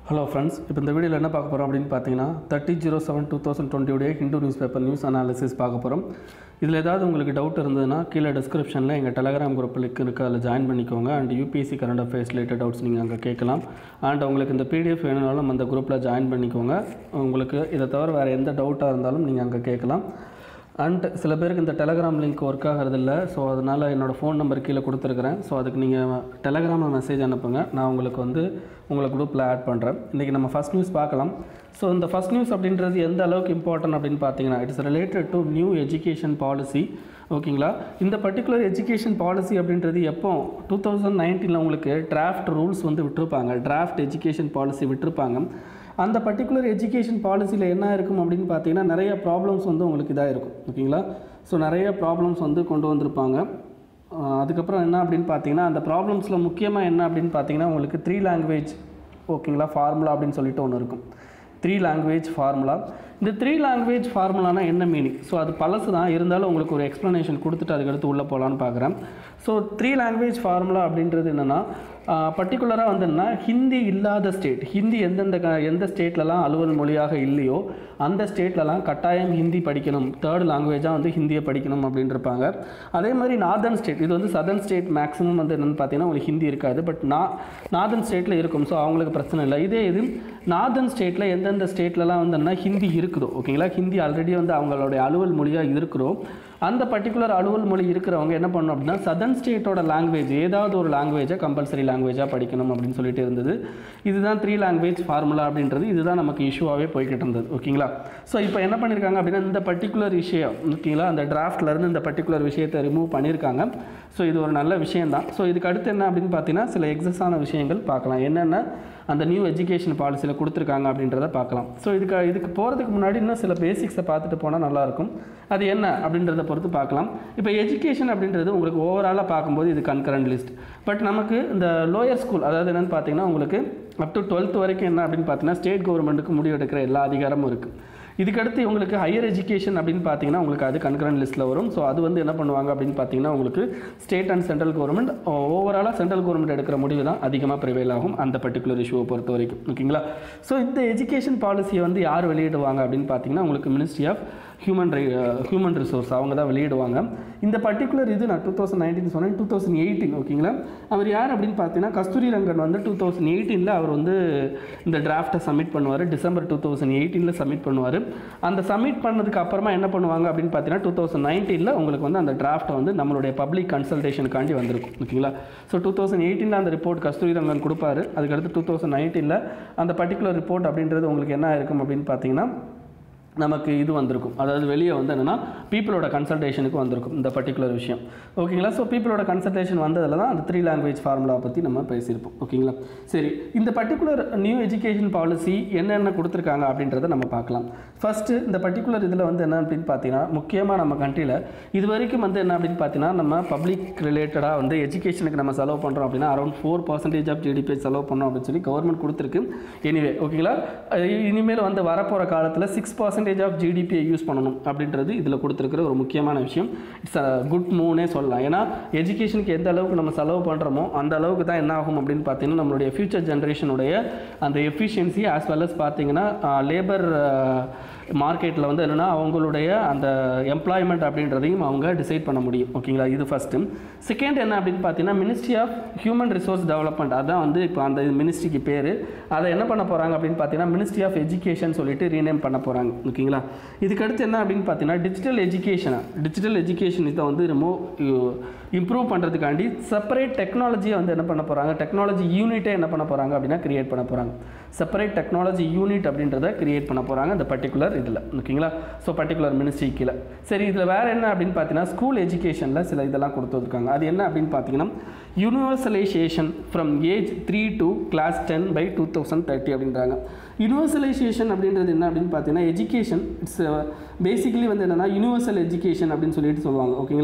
hello friends இப்போ இந்த வீடியோவில் என்ன பார்க்க போகிறோம் அப்படின்னு பார்த்தீங்கன்னா thirty zero seven two thousand டுவெண்ட்டியுடைய Hindu news paper news analysis பார்க்க போகிறோம் இதில் ஏதாவது உங்களுக்கு டவுட் இருந்ததுன்னா கீழே டிஸ்கிரிப்ஷனில் எங்கள் டெலகிராம் குரூப் லிங்க் இருக்குது அதில் ஜாயின் பண்ணிக்கோங்க and UPSC current affairs related doubts நீங்கள் அங்கே கேட்கலாம் அண்ட் உங்களுக்கு இந்த பிடிஎஃப் வேணும்னாலும் அந்த குரூப்பில் ஜாயின் பண்ணிக்கோங்க உங்களுக்கு இதை தவிர வேறு எந்த டவுட்டாக இருந்தாலும் நீங்கள் அங்கே கேட்கலாம் அண்ட் சில பேருக்கு இந்த டெலகிராம் லிங்க் ஒர்க் ஆகிறதில்ல ஸோ அதனால் என்னோடய ஃபோன் நம்பர் கீழே கொடுத்துருக்குறேன் ஸோ அதுக்கு நீங்கள் டெலகிராமில் மெசேஜ் அனுப்புங்க நான் உங்களுக்கு வந்து உங்களை குரூப்பில் ஆட் பண்ணுறேன் இன்றைக்கி நம்ம ஃபஸ்ட் நியூஸ் பார்க்கலாம் ஸோ இந்த ஃபஸ்ட் நியூஸ் அப்படின்றது எந்த அளவுக்கு இம்பார்ட்டன்ட் அப்படின்னு பார்த்தீங்கன்னா it's related to new education policy ஓகேங்களா இந்த பர்டிகுலர் எஜுகேஷன் பாலிசி அப்படின்றது எப்போ டூ தௌசண்ட் நைன்டீனில் உங்களுக்கு டிராஃப்ட் ரூல்ஸ் வந்து விட்டுருப்பாங்க டிராஃப்ட் எஜுகேஷன் பாலிசி விட்டுருப்பாங்க அந்த பர்டிகுலர் எஜுகேஷன் பாலிசியில் என்ன இருக்கும் அப்படின்னு பார்த்தீங்கன்னா நிறைய ப்ராப்ளம்ஸ் வந்து உங்களுக்கு இதாக இருக்கும் ஓகேங்களா ஸோ நிறைய ப்ராப்ளம்ஸ் வந்து கொண்டு வந்திருப்பாங்க ஆஹ் அதுக்கப்புறம் என்ன அப்படின்னு பார்த்தீங்கன்னா அந்த ப்ராப்ளம்ஸில் முக்கியமாக என்ன அப்படின்னு பார்த்தீங்கன்னா உங்களுக்கு த்ரீ லாங்குவேஜ் ஓகேங்களா ஃபார்முலா அப்படின்னு சொல்லிட்டு ஒன்று இருக்கும் த்ரீ லாங்குவேஜ் ஃபார்முலா இந்த த்ரீ லாங்குவேஜ் ஃபார்முலானா என்ன மீனிங் ஸோ அது பழசு தான் இருந்தாலும் உங்களுக்கு ஒரு எக்ஸ்ப்ளனேஷன் கொடுத்துட்டு அதுக்கடுத்து உள்ளே போகலான்னு பார்க்குறேன் ஸோ த்ரீ லாங்குவேஜ் ஃபார்முலா அப்படின்றது என்னென்னா பர்டிகுலராக வந்துன்னா ஹிந்தி இல்லாத ஸ்டேட் ஹிந்தி எந்தெந்த க எந்த ஸ்டேட்லலாம் அலுவல் மொழியாக இல்லையோ அந்த ஸ்டேட்லலாம் கட்டாயம் ஹிந்தி படிக்கணும் தேர்ட் லாங்குவேஜாக வந்து ஹிந்தியை படிக்கணும் அப்படின்னு இருப்பாங்க அதே மாதிரி நார்தர்ன் ஸ்டேட் இது வந்து சதர்ன் ஸ்டேட் மேக்ஸிமம் வந்து என்னென்னு பார்த்தீங்கன்னா உங்களுக்கு ஹிந்தி இருக்காது பட் நா நார்தர்ன் ஸ்டேட்டில் இருக்கும் ஸோ அவங்களுக்கு பிரச்சனை இல்லை இதே இது நார்தர்ன் ஸ்டேட்டில் எந்தெந்த ஸ்டேட்லலாம் வந்துன்னா ஹிந்தி இருக்குதோ ஓகேங்களா ஹிந்தி ஆல்ரெடி வந்து அவங்களுடைய அலுவல் மொழியாக இருக்கிறோம் அந்த பர்டிகுலர் அலுவல் மொழி இருக்கிறவங்க என்ன பண்ணணும் அப்படின்னா சதர்ன் ஸ்டேட்டோட லாங்குவேஜ் ஏதாவது ஒரு லாங்குவேஜை கம்பல்சரி லாங்குவேஜாக படிக்கணும் அப்படின்னு சொல்லிட்டு இருந்தது இதுதான் த்ரீ லாங்குவேஜ் ஃபார்முலா அப்படின்றது இதுதான் நமக்கு இஷ்யூவாகவே போய்கிட்டு இருந்தது ஓகேங்களா ஸோ இப்போ என்ன பண்ணியிருக்காங்க அப்படின்னா இந்த பர்டிகுலர் விஷயம் ஓகேங்களா அந்த டிராஃப்ட்லேருந்து இந்த பர்டிகுலர் விஷயத்தை ரிமூவ் பண்ணியிருக்காங்க ஸோ இது ஒரு நல்ல விஷயம் தான் ஸோ இதுக்கு அடுத்து என்ன அப்படின்னு பார்த்தீங்கன்னா சில எக்ஸஸான விஷயங்கள் பார்க்கலாம் என்னென்ன அந்த நியூ எஜுகேஷன் பாலிசியில் கொடுத்துருக்காங்க அப்படின்றத பார்க்கலாம் ஸோ இதுக்கு இதுக்கு போகிறதுக்கு முன்னாடி இன்னும் சில பேசிக்ஸை பார்த்துட்டு போனால் நல்லாயிருக்கும் அது என்ன அப்படின்றத பொறுத்து பார்க்கலாம் இப்போ எஜுகேஷன் அப்படின்றது உங்களுக்கு ஓவராலாக பார்க்கும்போது இது கன்கரண்ட் லிஸ்ட் பட் நமக்கு இந்த லோயர் ஸ்கூல் அதாவது என்னென்னு பார்த்தீங்கன்னா உங்களுக்கு அப் டு டுவெல்த் வரைக்கும் என்ன அப்படின்னு பார்த்தீங்கன்னா ஸ்டேட் கவர்மெண்ட்டுக்கு முடிவெடுக்கிற எல்லா அதிகாரமும் இருக்குது இதுக்கடுத்து உங்களுக்கு ஹையர் எஜுகேஷன் அப்படின்னு பார்த்தீங்கன்னா உங்களுக்கு அது கன்கரண்ட் லிஸ்ட்டில் வரும் ஸோ அது வந்து என்ன பண்ணுவாங்க அப்படின்னு பார்த்தீங்கன்னா உங்களுக்கு ஸ்டேட் அண்ட் சென்ட்ரல் கவர்மெண்ட் ஓவராலாக சென்ட்ரல் கவர்மெண்ட் எடுக்கிற முடிவு தான் அதிகமாக ப்ரிவைல் ஆகும் அந்த பர்டிகுலர் இஷ்யூவை பொறுத்த வரைக்கும் ஓகேங்களா ஸோ இந்த எஜுகேஷன் பாலிசியை வந்து யார் வெளியிடுவாங்க அப்படின்னு பார்த்தீங்கன்னா உங்களுக்கு மினிஸ்ட்ரி ஆஃப் ஹியூமன் ரை ஹியூமன் ரிசோர்ஸ் அவங்க தான் வெளியிடுவாங்க இந்த பர்டிகுலர் இது நான் டூ தௌசண்ட் நைன்டீன் சொன்னேன் டூ தௌசண்ட் எயிட்டீன் ஓகேங்களா அவர் யார் அப்படின்னு பார்த்தீங்கன்னா கஸ்தூரி ரங்கன் வந்து டூ தௌசண்ட் எயிட்டீனில் அவர் வந்து இந்த டிராஃப்ட்டை சப்மிட் பண்ணுவார் டிசம்பர் டூ தௌசண்ட் எயிட்டீனில் சப்மிட் பண்ணுவார் அந்த சப்மிட் பண்ணதுக்கு அப்புறமா என்ன பண்ணுவாங்க அப்படின்னு பார்த்தீங்கன்னா டூ தௌசண்ட் நைன்டீனில் உங்களுக்கு வந்து அந்த டிராஃப்ட்டை வந்து நம்மளுடைய பப்ளிக் கன்சல்டேஷனுக்காண்டி வந்திருக்கும் ஓகேங்களா ஸோ டூ தௌசண்ட் எயிட்டீனில் அந்த ரிப்போர்ட் கஸ்தூரி ரங்கன் கொடுப்பாரு அதுக்கடுத்து டூ தௌசண்ட் நைன்டீனில் அந்த பர்டிகுலர் ரிப்போர்ட் அப்படின்றது உங்களுக்கு என்ன இருக்கும் அப்படின்னு பார்த்தீங்கன்னா நமக்கு இது வந்திருக்கும் அதாவது வெளியே வந்து என்னென்னா பீப்புளோட கன்சல்டேஷனுக்கு வந்திருக்கும் இந்த பர்டிகுலர் விஷயம் ஓகேங்களா ஸோ பீப்புளோட கன்சல்டேஷன் வந்ததில் தான் அந்த த்ரீ லாங்குவேஜ் ஃபார்முலா பற்றி நம்ம பேசியிருப்போம் ஓகேங்களா சரி இந்த பர்டிகுலர் நியூ எஜுகேஷன் பாலிசி என்னென்ன கொடுத்துருக்காங்க அப்படின்றத நம்ம பார்க்கலாம் ஃபஸ்ட்டு இந்த பர்டிகுலர் இதில் வந்து என்ன அப்படின்னு பார்த்தீங்கன்னா முக்கியமாக நம்ம கண்ட்ரியில் இது வரைக்கும் வந்து என்ன அப்படின்னு பார்த்தீங்கன்னா நம்ம பப்ளிக் ரிலேட்டடாக வந்து எஜுகேஷனுக்கு நம்ம செலவு பண்ணுறோம் அப்படின்னா around four percentage of GDP செலவு பண்ணோம் அப்படின்னு சொல்லி கவர்மெண்ட் கொடுத்துருக்கு எனிவே ஓகேங்களா இனிமேல் வந்து வரப்போகிற காலத்தில் சிக்ஸ் பர்சன்டேஜ் ஆஃப் ஜிடிபியை யூஸ் பண்ணணும் அப்படின்றது இதில் கொடுத்துருக்கிற ஒரு முக்கியமான விஷயம் இட்ஸ் அ குட் மூவ்னே சொல்லலாம் ஏன்னா எஜுகேஷனுக்கு எந்த அளவுக்கு நம்ம செலவு பண்ணுறோமோ அந்த அளவுக்கு தான் என்ன ஆகும் அப்படின்னு பார்த்தீங்கன்னா நம்மளுடைய ஃபியூச்சர் ஜென்ரேஷனுடைய அந்த எஃபிஷியன்சி ஆஸ் வெல் அஸ் பார்த்தீங்கன்னா லேபர் மார்க்கெட்டில் வந்து என்னென்னா அவங்களுடைய அந்த எம்ப்ளாய்மெண்ட் அப்படின்றதையும் அவங்க டிசைட் பண்ண முடியும் ஓகேங்களா இது ஃபஸ்ட்டு செகண்ட் என்ன அப்படின்னு பார்த்தீங்கன்னா ministry of human resource development அதான் வந்து இப்போ அந்த மினிஸ்ட்ரிக்கு பேர் அதை என்ன பண்ண போகிறாங்க அப்படின்னு பார்த்தீங்கன்னா மினிஸ்ட்ரி ஆஃப் எஜுகேஷன் சொல்லிட்டு ரீநேம் பண்ண போகிறாங்க ஓகேங்களா இதுக்கடுத்து என்ன அப்படின்னு பார்த்தீங்கன்னா டிஜிட்டல் எஜுகேஷன் டிஜிட்டல் எஜுகேஷன் இதை வந்து ரொம்ப இம்ப்ரூவ் பண்ணுறதுக்காண்டி செப்பரேட் டெக்னாலஜியை வந்து என்ன பண்ண போகிறாங்க டெக்னாலஜி யூனிட்டே என்ன பண்ண போகிறாங்க அப்படின்னா கிரியேட் பண்ண போகிறாங்க செப்பரேட் டெக்னாலஜி யூனிட் அப்படின்றத கிரியேட் பண்ண போகிறாங்க இந்த பர்டிகுலர் இதில் ஓகேங்களா ஸோ பர்டிகுலர் மினிஸ்ட்ரி கீழே சரி இதில் வேறு என்ன அப்படின்னு பார்த்தீங்கன்னா ஸ்கூல் எஜுகேஷனில் சில இதெல்லாம் கொடுத்து வந்திருக்காங்க அது என்ன அப்படின்னு பார்த்தீங்கன்னா universalisation from age three to class ten by two thousand thirty அப்படின்றாங்க யூனிவர்சலைசேஷன் அப்படின்றது என்ன அப்படின்னு பார்த்தீங்கன்னா எஜுகேஷன் இட்ஸ் பேசிக்கலி வந்து என்னென்னா யூனிவர்சல் எஜுகேஷன் அப்படின்னு சொல்லிட்டு சொல்லுவாங்க ஓகேங்களா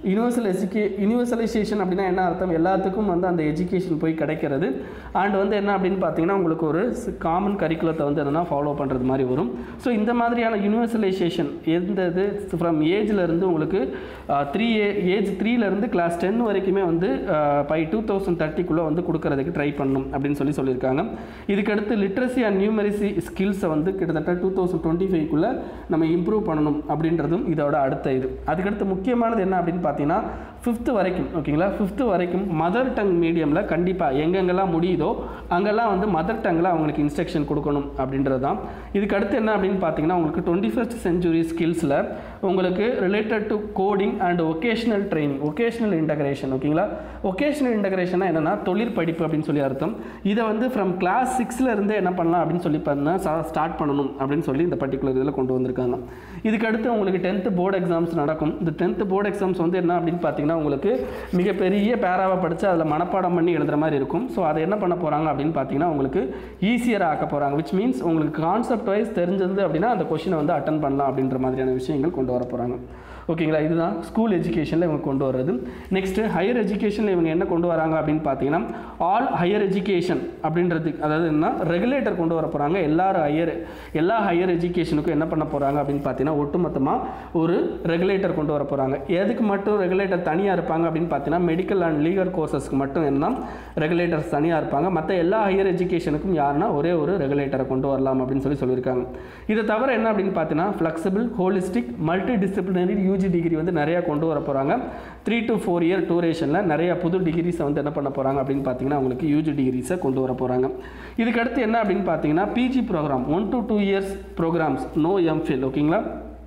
யூனிவர்சல் எஜுகே யூனிவர்சலைசேஷன் அப்படின்னா என்ன அர்த்தம் எல்லாத்துக்கும் வந்து அந்த எஜுகேஷன் போய் கிடைக்கிறது அண்ட் வந்து என்ன அப்படின்னு பார்த்தீங்கன்னா உங்களுக்கு ஒரு காமன் கரிக்குலத்தை வந்து என்னென்னா ஃபாலோ பண்ணுறது மாதிரி வரும் ஸோ இந்த மாதிரியான யூனிவர்சலைசேஷன் எந்த இது ஃப்ரம் ஏஜ்லேருந்து உங்களுக்கு த்ரீ ஏ ஏஜ் த்ரீலேருந்து கிளாஸ் டென் வரைக்குமே வந்து பை டூ தௌசண்ட் தேர்ட்டிக்குள்ளே வந்து கொடுக்கறதுக்கு ட்ரை பண்ணணும் அப்படின்னு சொல்லி சொல்லியிருக்காங்க இதுக்கடுத்து லிட்ரஸி அண்ட் நியூமரிசி ஸ்கில்ஸை வந்து கிட்டத்தட்ட டூ தௌசண்ட் டுவெண்ட்டி ஃபைவ்க்குள்ளே நம்ம இம்ப்ரூவ் பண்ணணும் அப்படின்றதும் இதோட அடுத்த இது அதுக்கடுத்து முக்கியமானது என்ன அப்படின்னு பார்த்தீங்கன்னா ஃபிஃப்த்து வரைக்கும் ஓகேங்களா ஃபிஃப்த்து வரைக்கும் மதர் டங் மீடியமில் கண்டிப்பாக எங்கெங்கெல்லாம் முடியுதோ அங்கெல்லாம் வந்து மதர் டங்கில் அவங்களுக்கு இன்ஸ்ட்ரக்ஷன் கொடுக்கணும் அப்படின்றது தான் இதுக்கு அடுத்து என்ன அப்படின்னு பார்த்தீங்கன்னா உங்களுக்கு டுவெண்ட்டி ஃபஸ்ட் செஞ்சுரி ஸ்கில்ஸில் உங்களுக்கு related to coding and vocational training vocational integration ஓகேங்களா ஒகேஷ்னல் இன்டகிரேஷனாக என்னென்னா தொழிற்படிப்பு அப்படின்னு சொல்லி அர்த்தம் இதை வந்து ஃப்ரம் கிளாஸ் சிக்ஸில் இருந்து என்ன பண்ணலாம் அப்படின்னு சொல்லி பார்த்தீங்கன்னா ஸ்டார்ட் பண்ணணும் அப்படின்னு சொல்லி இந்த பர்டிகுலர் இதில் கொண்டு வந்திருக்காங்க இதுக்கு அடுத்து உங்களுக்கு டென்த்து போர்டு எக்ஸாம்ஸ் நடக்கும் இந்த டென்த்து போர்டு எக்ஸாம்ஸ் வந்து என்ன அப்படின்னு பார்த்தீங்கன்னா உங்களுக்கு மிகப்பெரிய பேராவை படித்து அதில் மனப்பாடம் பண்ணி எழுதுகிற மாதிரி இருக்கும் ஸோ அதை என்ன பண்ண போகிறாங்க அப்படின்னு பார்த்தீங்கன்னா உங்களுக்கு ஈஸியராக ஆக்க போகிறாங்க விச் மீன்ஸ் உங்களுக்கு கான்செப்ட் வைஸ் தெரிஞ்சது அப்படின்னா அந்த கொஷினை வந்து அட்டன் பண்ணலாம் அப்படின்ற மாதிரியான விஷயங்கள் கொண்டு வர போகிறாங்க ஓகேங்களா இதுதான் ஸ்கூல் எஜுகேஷனில் இவங்க கொண்டு வர்றது நெக்ஸ்ட்டு ஹையர் எஜுகேஷனில் இவங்க என்ன கொண்டு வராங்க அப்படின்னு பார்த்தீங்கன்னா ஆல் ஹையர் எஜுகேஷன் அப்படின்றது அதாவது என்ன ரெகுலேட்டர் கொண்டு வர போகிறாங்க எல்லாரும் ஹையர் எல்லா ஹையர் எஜுகேஷனுக்கும் என்ன பண்ண போகிறாங்க அப்படின்னு பார்த்தீங்கன்னா ஒட்டுமொத்தமாக ஒரு ரெகுலேட்டர் கொண்டு வர போகிறாங்க எதுக்கு மட்டும் ரெகுலேட்டர் தனியாக இருப்பாங்க அப்படின்னு பார்த்தீங்கன்னா மெடிக்கல் அண்ட் லீகல் கோர்சஸ்க்கு மட்டும் என்ன ரெகுலேட்டர்ஸ் தனியாக இருப்பாங்க மற்ற எல்லா ஹையர் எஜுகேஷனுக்கும் யாருன்னா ஒரே ஒரு ரெகுலேட்டரை கொண்டு வரலாம் அப்படின்னு சொல்லி சொல்லியிருக்காங்க இதை தவிர என்ன அப்படின்னு பார்த்தீங்கன்னா flexible holistic multi disciplinary UG degree வந்து நிறையா கொண்டு வர போகிறாங்க த்ரீ டு ஃபோர் இயர் டூரேஷனில் நிறைய புது டிகிரிஸை வந்து என்ன பண்ண போகிறாங்க அப்படின்னு பார்த்தீங்கன்னா உங்களுக்கு யூஜி டிகிரிஸை கொண்டு வர போகிறாங்க இதுக்கு அடுத்து என்ன அப்படின்னு பார்த்தீங்கன்னா PG program one to two years programs no MPhil ஓகேங்களா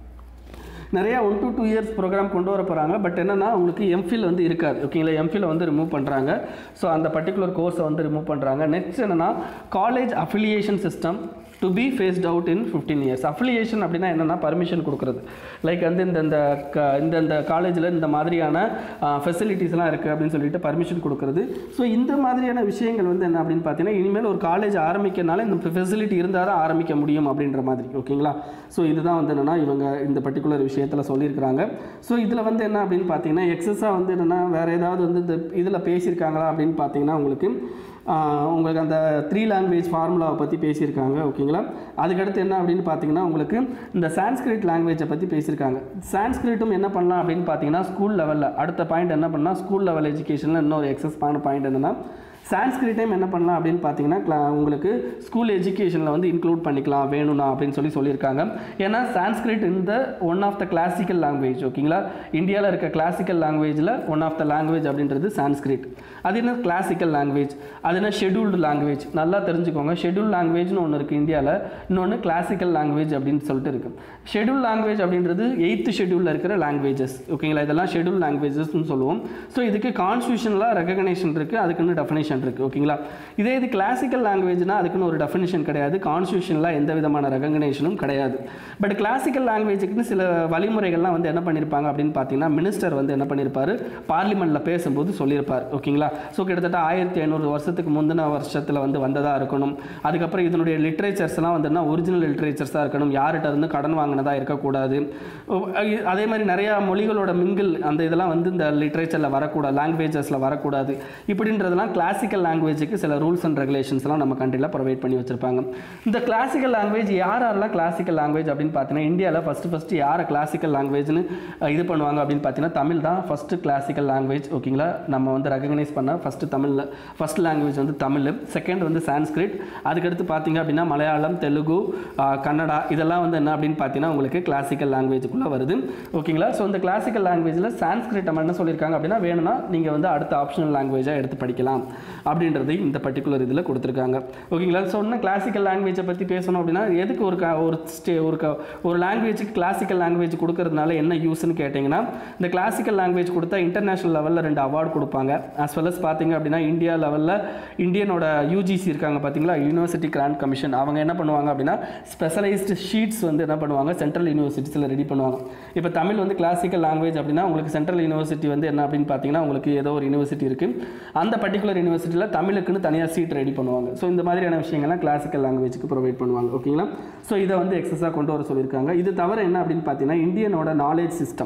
நிறையா one to two years program கொண்டு வர போகிறாங்க பட் என்னென்னா உங்களுக்கு எம்ஃபில் வந்து இருக்காது ஓகேங்களா எம்ஃபில் வந்து ரிமூவ் பண்ணுறாங்க ஸோ அந்த பர்டிகுலர் கோர்ஸை வந்து ரிமூவ் பண்ணுறாங்க நெக்ஸ்ட் என்னென்னா college affiliation system to be phased out in fifteen years affiliation அப்படின்னா என்னென்னா பர்மிஷன் கொடுக்குறது லைக் வந்து இந்த இந்த க இந்த இந்த காலேஜில் இந்த மாதிரியான ஃபெசிலிட்டிஸ்லாம் இருக்குது அப்படின்னு சொல்லிட்டு பர்மிஷன் கொடுக்குறது ஸோ இந்த மாதிரியான விஷயங்கள் வந்து என்ன அப்படின்னு பார்த்தீங்கன்னா இனிமேல் ஒரு காலேஜ் ஆரம்பிக்கிறனால இந்த ஃபெசிலிட்டி இருந்தால் தான் ஆரம்பிக்க முடியும் அப்படின்ற மாதிரி ஓகேங்களா ஸோ இதுதான் வந்து என்னென்னா இவங்க இந்த பர்டிகுலர் விஷயத்தில் சொல்லியிருக்கிறாங்க ஸோ இதில் வந்து என்ன அப்படின்னு பார்த்தீங்கன்னா எக்ஸஸாக வந்து என்னென்னா வேறு ஏதாவது வந்து இந்த இதில் பேசியிருக்காங்களா அப்படின்னு பார்த்தீங்கன்னா உங்களுக்கு ஆஹ் உங்களுக்கு அந்த த்ரீ லாங்குவேஜ் ஃபார்முலாவை பற்றி பேசியிருக்காங்க ஓகேங்களா அதுக்கடுத்து என்ன அப்படின்னு பார்த்தீங்கன்னா உங்களுக்கு இந்த சான்ஸ்கிரிட் லாங்குவேஜை பற்றி பேசியிருக்காங்க சான்ஸ்கிரிட்டும் என்ன பண்ணலாம் அப்படின்னு பார்த்தீங்கன்னா ஸ்கூல் லெவலில் அடுத்த பாயிண்ட் என்ன பண்ணால் ஸ்கூல் லெவல் எஜுகேஷனில் இன்னொரு எக்ஸஸ் ஆன பாயிண்ட் என்னென்னா சான்ஸ்கிரிட்டையும் என்ன பண்ணலாம் அப்படின்னு பார்த்தீங்கன்னா cla- உங்களுக்கு ஸ்கூல் எஜுகேஷனில் வந்து இன்க்ளூட் பண்ணிக்கலாம் வேணும்னா அப்படின்னு சொல்லி சொல்லியிருக்காங்க ஏன்னா சான்ஸ்கிரிட் இந்த one of the classical language ஓகேங்களா இந்தியாவில் இருக்க கிளாசிக்கல் லாங்குவேஜில் ஒன் ஆஃப் த லாங்குவேஜ் அப்படின்றது சான்ஸ்கிரிட் அது என்ன கிளாசிக்கல் லாங்குவேஜ் அது என்ன ஷெட்யூல்டு லாங்குவேஜ் நல்லா தெரிஞ்சுக்கோங்க ஷெட்யூல் லாங்குவேஜ்னு ஒன்று இருக்குது இந்தியாவில் இன்னொன்று கிளாசிக்கல் லாங்குவேஜ் அப்படின்னு சொல்லிட்டு இருக்குது ஷெட்யூல் லாங்குவேஜ் அப்படின்றது எயித்து ஷெட்யூலில் இருக்கிற லாங்குவேஜஸ் ஓகேங்களா இதெல்லாம் ஷெட்யூல் லாங்குவேஜஸ்னு சொல்லுவோம் ஸோ இதுக்கு கான்ஸ்டியூஷனில் ரெகக்னேஷன் இருக்குது அதுக்குன்னு டெஃபினேஷன் இருக்குது ஓகேங்களா இதே இது கிளாசிக்கல் லாங்குவேஜ்னா அதுக்குன்னு ஒரு டெஃபினேஷன் கிடையாது கான்ஸ்டியூஷனில் எந்த விதமான ரெகக்னேஷனும் கிடையாது பட் கிளாசிக்கல் லாங்குவேஜுக்குன்னு சில வழிமுறைகள்லாம் வந்து என்ன பண்ணியிருப்பாங்க அப்படின்னு பார்த்தீங்கன்னா மினிஸ்டர் வந்து என்ன பண்ணியிருப்பாரு பார்லிமெண்ட்டில் பேசும்போது சொல்லியிருப்பார் ஓகேங்களா ஸோ கிட்டத்தட்ட ஆயிரத்தி ஐநூறு வருஷத்துக்கு முந்தின வருஷத்தில் வந்து வந்ததாக இருக்கணும் அதுக்கப்புறம் இதனுடைய லிட்ரேச்சர்ஸ்லாம் வந்துன்னா ஒரிஜினல் லிட்ரேச்சர்ஸாக இருக்கணும் யார்கிட்ட இருந்து கடன் வாங்கினதா இருக்கக்கூடாது ஓ, அ- அதே மாதிரி நிறையா மொழிகளோட மிங்கிள் அந்த இதெல்லாம் வந்து இந்த லிட்ரேச்சரில் வரக்கூடாது லாங்குவேஜஸில் வரக்கூடாது இப்படின்றதெல்லாம் கிளாசிக்கல் லாங்குவேஜுக்கு சில ரூல்ஸ் அண்ட் ரெகுலேஷன்ஸ்லாம் நம்ம கண்ட்ரியில் ப்ரொவைட் பண்ணி வச்சிருப்பாங்க இந்த கிளாசிக்கல் லாங்குவேஜ் யார் யாரெல்லாம் கிளாசிக்கல் லாங்குவேஜ் அப்படின்னு பார்த்தீங்கன்னா இந்தியாவில் ஃபஸ்ட்டு ஃபஸ்ட்டு யாரை கிளாசிக்கல் லாங்குவேஜ்னு இது பண்ணுவாங்க அப்படின்னு பார்த்தீங்கன்னா தமிழ் தான் ஃபஸ்ட்டு கிளாசிக்கல் லாங்குவேஜ் ஓகேங்களா நம்ம வந்து ரெகக்னைஸ் பண்ண ஃபஸ்ட்டு தமிழில் ஃபஸ்ட் லாங்குவேஜ் வந்து தமிழ் செகண்ட் வந்து சான்ஸ்கிரிட் அதுக்கடுத்து பார்த்தீங்க அப்படின்னா மலையாளம் தெலுங்கு ஆ, கன்னடா இதெல்லாம் வந்து என்ன அப்படின்னு பார்த்தீங்கன்னா உங்களுக்கு கிளாசிக்கல் லாங்குவேஜுக்குள்ளே வருது ஓகேங்களா ஸோ இந்த கிளாசிக்கல் லாங்குவேஜில் சான்ஸ்கிரிட் நம்ம என்ன சொல்லியிருக்காங்க அப்படின்னா வேணும்னா நீங்கள் வந்து அடுத்த ஆப்ஷனல் லாங்குவேஜாக எடுத்து படிக்கலாம் அப்படின்றது இந்த பர்டிகுலர் இதில் கொடுத்துருக்காங்க ஓகேங்களா சொன்ன கிளாசிக்கல் லாங்குவேஜை பற்றி பேசணும் அப்படின்னா எதுக்கு ஒரு க- ஒரு ஸ்டே ஒரு க ஒரு லாங்குவேஜுக்கு கிளாசிக்கல் லாங்குவேஜ் கொடுக்கறதுனால என்ன யூஸ்னு கேட்டிங்கன்னா இந்த கிளாசிக்கல் லாங்குவேஜ் கொடுத்தா இன்டர்நேஷனல் லெவலில் ரெண்டு அவார்டு கொடுப்பாங்க as well as பார்த்தீங்க அப்படின்னா இந்தியா லெவலில் இந்தியனோட யூஜிசி இருக்காங்க பார்த்தீங்களா யூனிவர்சிட்டி கிராண்ட் கமிஷன் அவங்க என்ன பண்ணுவாங்க அப்படின்னா ஸ்பெஷலைஸ்டு ஷீட்ஸ் வந்து என்ன பண்ணுவாங்க சென்ட்ரல் யூனிவர்சிட்டிஸில் ரெடி பண்ணுவாங்க இப்போ தமிழ் வந்து கிளாசிக்கல் லாங்குவேஜ் அப்படின்னா உங்களுக்கு சென்ட்ரல் யூனிவர்சிட்டி வந்து என்ன அப்படின்னு பார்த்தீங்கன்னா உங்களுக்கு ஏதோ ஒரு யூனிவர்சிட்டி இருக்குது அந்த பர்டிகுலர் யூனிவர்சிட்டியில் தமிழுக்குன்னு தனியாக சீட் ரெடி பண்ணுவாங்க ஸோ இந்த மாதிரியான விஷயங்கள்லாம் கிளாசிக்கல் லாங்குவேஜுக்கு ப்ரொவைட் பண்ணுவாங்க ஓகேங்களா ஸோ இதை வந்து எக்ஸஸாக கொண்டு வர சொல்லியிருக்காங்க இது தவிர என்ன அப்படின்னு பார்த்தீங்கன்னா இந்தியனோட நாலேஜ் சிஸ்டம்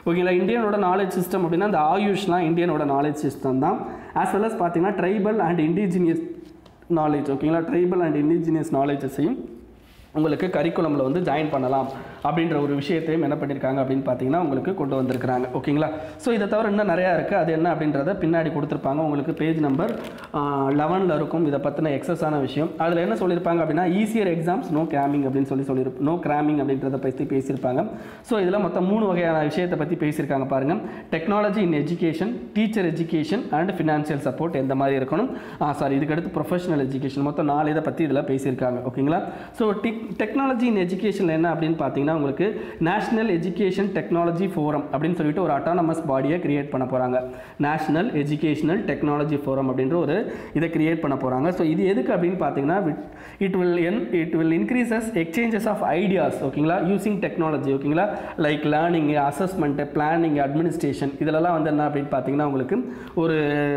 ஓகேங்களா இந்தியனோட நாலேஜ் சிஸ்டம் அப்படின்னா அந்த ஆயுஷ்லாம் இந்தியனோட நாலேஜ் சிஸ்டம் தான் ஆஸ் வெல் அஸ் பார்த்தீங்கன்னா ட்ரைபல் அண்ட் இண்டிஜினியஸ் நாலேஜ் ஓகேங்களா ட்ரைபல் அண்ட் இண்டிஜினியஸ் நாலேஜஸையும் உங்களுக்கு கரிக்குலமில் வந்து ஜாயின் பண்ணலாம் அப்படின்ற ஒரு விஷயத்தையும் என்ன பண்ணியிருக்காங்க அப்படின்னு பார்த்தீங்கன்னா உங்களுக்கு கொண்டு வந்திருக்கிறாங்க ஓகேங்களா ஸோ இதை தவிர இன்னும் நிறையா இருக்குது அது என்ன அப்படின்றத பின்னாடி கொடுத்துருப்பாங்க உங்களுக்கு பேஜ் நம்பர் லெவனில் இருக்கும் இதை பற்றின எக்ஸஸான விஷயம் அதில் என்ன சொல்லியிருப்பாங்க அப்படின்னா ஈஸியர் எக்ஸாம்ஸ் நோ கிராமிங் அப்படின்னு சொல்லி சொல்லியிருப்ப நோ கிராமிங் அப்படின்றத பற்றி பேசியிருப்பாங்க ஸோ இதில் மொத்தம் மூணு வகையான விஷயத்தை பற்றி பேசியிருக்காங்க பாருங்கள் technology in education teacher education and financial support எந்த மாதிரி இருக்கணும் சாரி இதுக்கடுத்து ப்ரொஃபஷனல் எஜுகேஷன் மொத்தம் நாலு இதை பற்றி இதில் பேசியிருக்காங்க ஓகேங்களா ஸோ டெக் டெக்னாலஜி இன் எஜுகேஷனில் என்ன அப்படின்னு பார்த்தீங்கன்னா உங்களுக்கு நேஷனல் எஜுகேஷன் டெக்னாலஜி ஃபோரம் அப்படின்னு சொல்லிட்டு ஒரு அட்டானமஸ் பாடியை கிரியேட் பண்ண போகிறாங்க நேஷனல் எஜுகேஷனல் டெக்னாலஜி ஃபோரம் அப்படின்ற ஒரு இதை கிரியேட் பண்ண போகிறாங்க ஸோ இது எதுக்கு அப்படின்னு பார்த்தீங்கன்னா it will in it will increases exchanges of ideas ஓகேங்களா யூசிங் டெக்னாலஜி ஓகேங்களா like learning assessment planning administration இதிலெல்லாம் வந்து என்ன அப்படின்னு பார்த்தீங்கன்னா உங்களுக்கு ஒரு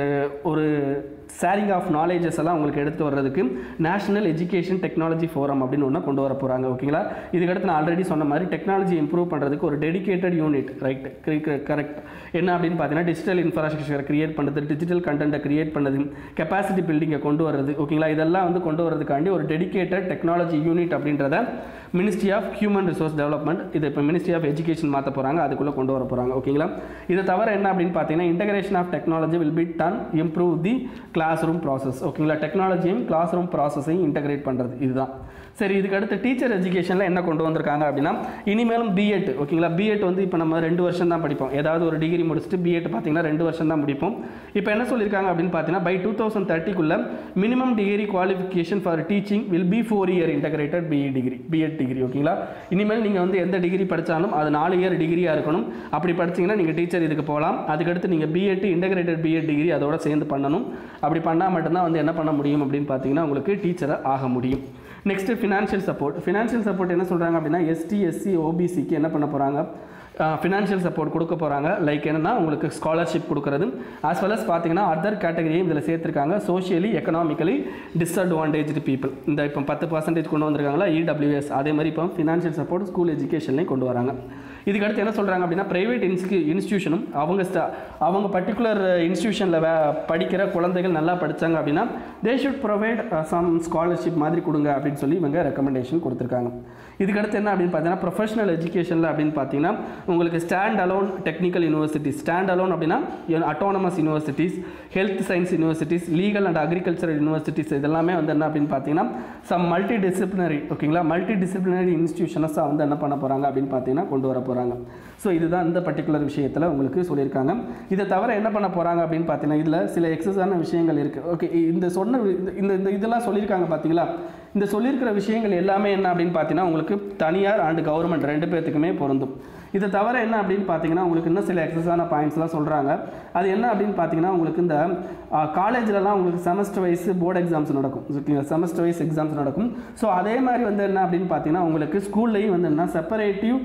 ஒரு ஷேரிங் ஆஃப் நாலேஜஸ் எல்லாம் உங்களுக்கு எடுத்து வர்றதுக்கு நேஷனல் எஜுகேஷன் டெக்னாலஜி ஃபோரம் அப்படின்னு ஒன்று கொண்டு வர போகிறாங்க ஓகேங்களா இதுக்கடுத்து நான் ஆல்ரெடி சொன்ன மாதிரி டெக்னாலஜி இம்ப்ரூவ் பண்ணுறதுக்கு ஒரு டெடிகேட்டட் யூனிட் ரைட் கரெக்ட் என்ன அப்படின்னு பார்த்தீங்கன்னா டிஜிட்டல் இன்ஃப்ராஸ்ட்ரக்சர் கிரியேட் பண்ணுறது டிஜிட்டல் கண்டென்ட்டை கிரியேட் பண்ணது கெப்பாசிட்டி பில்டிங்கை கொண்டு வர்றது ஓகேங்களா இதெல்லாம் வந்து கொண்டு வரதுக்காண்டி ஒரு டெடிகேட்டட் டெக்னாலஜி யூனிட் அப்படின்றத ministry of human resource development இது இப்போ மினிஸ்ட்ரி ஆஃப் எஜுகேஷன் மாற்ற போகிறாங்க அதுக்குள்ளே கொண்டு வர போகிறாங்க ஓகேங்களா இதை தவிர என்ன அப்படின்னு பார்த்தீங்கன்னா integration of technology will be done improve the class room process ஓகேங்களா டெக்னாலஜியும் கிளாஸ் ரூம் ப்ராசஸையும் இன்டகிரேட் பண்ணுறது இதுதான் சரி இதுக்கு அடுத்து டீச்சர் எஜுகேஷனில் என்ன கொண்டு வந்திருக்காங்க அப்படின்னா இனிமேலும் பிஎட் ஓகேங்களா பிஎட் வந்து இப்போ நம்ம ரெண்டு வருஷம் தான் படிப்போம் ஏதாவது ஒரு டிகிரி முடிச்சுட்டு பிஎட் பார்த்தீங்கன்னா ரெண்டு வருஷம் தான் முடிப்போம் இப்போ என்ன சொல்லியிருக்காங்க அப்படின்னு பார்த்தீங்கன்னா பை டூ தௌசண்ட் தேர்ட்டிக்குள்ள minimum degree qualification for teaching will be four year integrated BE degree BEd degree ஓகேங்களா இனிமேல் நீங்கள் வந்து எந்த டிகிரி படித்தாலும் அது நாலு இயர் டிகிரியாக இருக்கணும் அப்படி படிச்சீங்கன்னா நீங்கள் டீச்சர் இதுக்கு போகலாம் அதுக்கடுத்து நீங்கள் பிஎட் இன்டகிரேட்டட் பிஎட் டிகிரி அதோட சேர்ந்து பண்ணணும் அப்படி பண்ணால் மட்டும்தான் வந்து என்ன பண்ண முடியும் அப்படின்னு பார்த்தீங்கன்னா உங்களுக்கு டீச்சரை ஆக முடியும் next financial support financial support என்ன சொல்கிறாங்க அப்படின்னா எஸ்டி எஸ்சி ஓபிசிக்கு என்ன பண்ண போகிறாங்க ஃபினான்ஷியல் சப்போர்ட் கொடுக்க போகிறாங்க லைக் என்னன்னா உங்களுக்கு ஸ்காலர்ஷிப் கொடுக்குறது ஆஸ் வெல் அஸ் பார்த்தீங்கன்னா அதர் கேட்டகரியும் இதில் சேர்த்துருக்காங்க சோஷியலி எக்கனாமிக்கலி டிஸ்அட்வான்டேஜ்டு பீப்புள் இந்த இப்போ பத்து பர்சன்டேஜ் கொண்டு வந்திருக்காங்களா இடபிள்யூஎஸ் அதே மாதிரி இப்போ ஃபினான்ஷியல் சப்போர்ட் ஸ்கூல் எஜுகேஷன்லேயும் கொண்டு வராங்க இதுக்கடுத்து என்ன சொல்கிறாங்க அப்படின்னா ப்ரைவேட் இன்ஸ்டி இன்ஸ்டியூஷனும் அவங்க ஸ்ட அவங்க பர்டிகுலர் இன்ஸ்டியூஷனில் வே படிக்கிற குழந்தைகள் நல்லா படித்தாங்க அப்படின்னா they should provide some scholarship மாதிரி கொடுங்க அப்படின்னு சொல்லி இவங்க ரெக்கமெண்டேஷன் கொடுத்துருக்காங்க இதுக்கடுத்து என்ன அப்படின்னு பார்த்தீங்கன்னா ப்ரொஃபஷனல் எஜுகேஷனில் அப்படின்னு பார்த்தீங்கன்னா உங்களுக்கு stand alone technical universities stand alone அப்படின்னா autonomous universities health science universities legal and agricultural universities இதெல்லாமே வந்து என்ன அப்படின்னு பார்த்தீங்கன்னா சம் மல்டி டிசிப்ளினரி ஓகேங்களா மல்டி டிசிப்ளினரி இன்ஸ்டியூஷனஸாக வந்து என்ன பண்ண போகிறாங்க அப்படின்னு பார்த்தீங்கன்னா கொண்டு வர போகிறாங்க ஸோ இதுதான் இந்த பர்டிகுலர் விஷயத்தில் உங்களுக்கு சொல்லியிருக்காங்க இதை தவிர என்ன பண்ண போகிறாங்க அப்படின்னு பார்த்தீங்கன்னா இதில் சில எக்ஸஸான விஷயங்கள் இருக்குது ஓகே இந்த சொன்ன இந்த- இந்த இந்த இதெல்லாம் சொல்லியிருக்காங்க பார்த்தீங்களா இந்த சொல்லியிருக்கிற விஷயங்கள் எல்லாமே என்ன அப்படின்னு பார்த்தீங்கன்னா உங்களுக்கு தனியார் அண்ட் கவர்மெண்ட் ரெண்டு பேர்த்துக்குமே பொருந்தும் இதை தவிர என்ன அப்படின்னு பார்த்தீங்கன்னா உங்களுக்கு இன்னும் சில எக்ஸஸான பாயிண்ட்ஸ்லாம் சொல்கிறாங்க அது என்ன அப்படின்னு பார்த்தீங்கன்னா உங்களுக்கு இந்த காலேஜ்லலாம் உங்களுக்கு செமஸ்டர் வைஸ் போர்டு எக்ஸாம்ஸ் நடக்கும் ஓகேங்களா செமஸ்டர் வைஸ் எக்ஸாம்ஸ் நடக்கும் ஸோ அதே மாதிரி வந்து என்ன அப்படின்னு பார்த்தீங்கன்னா உங்களுக்கு ஸ்கூல்லையும் வந்து என்ன separative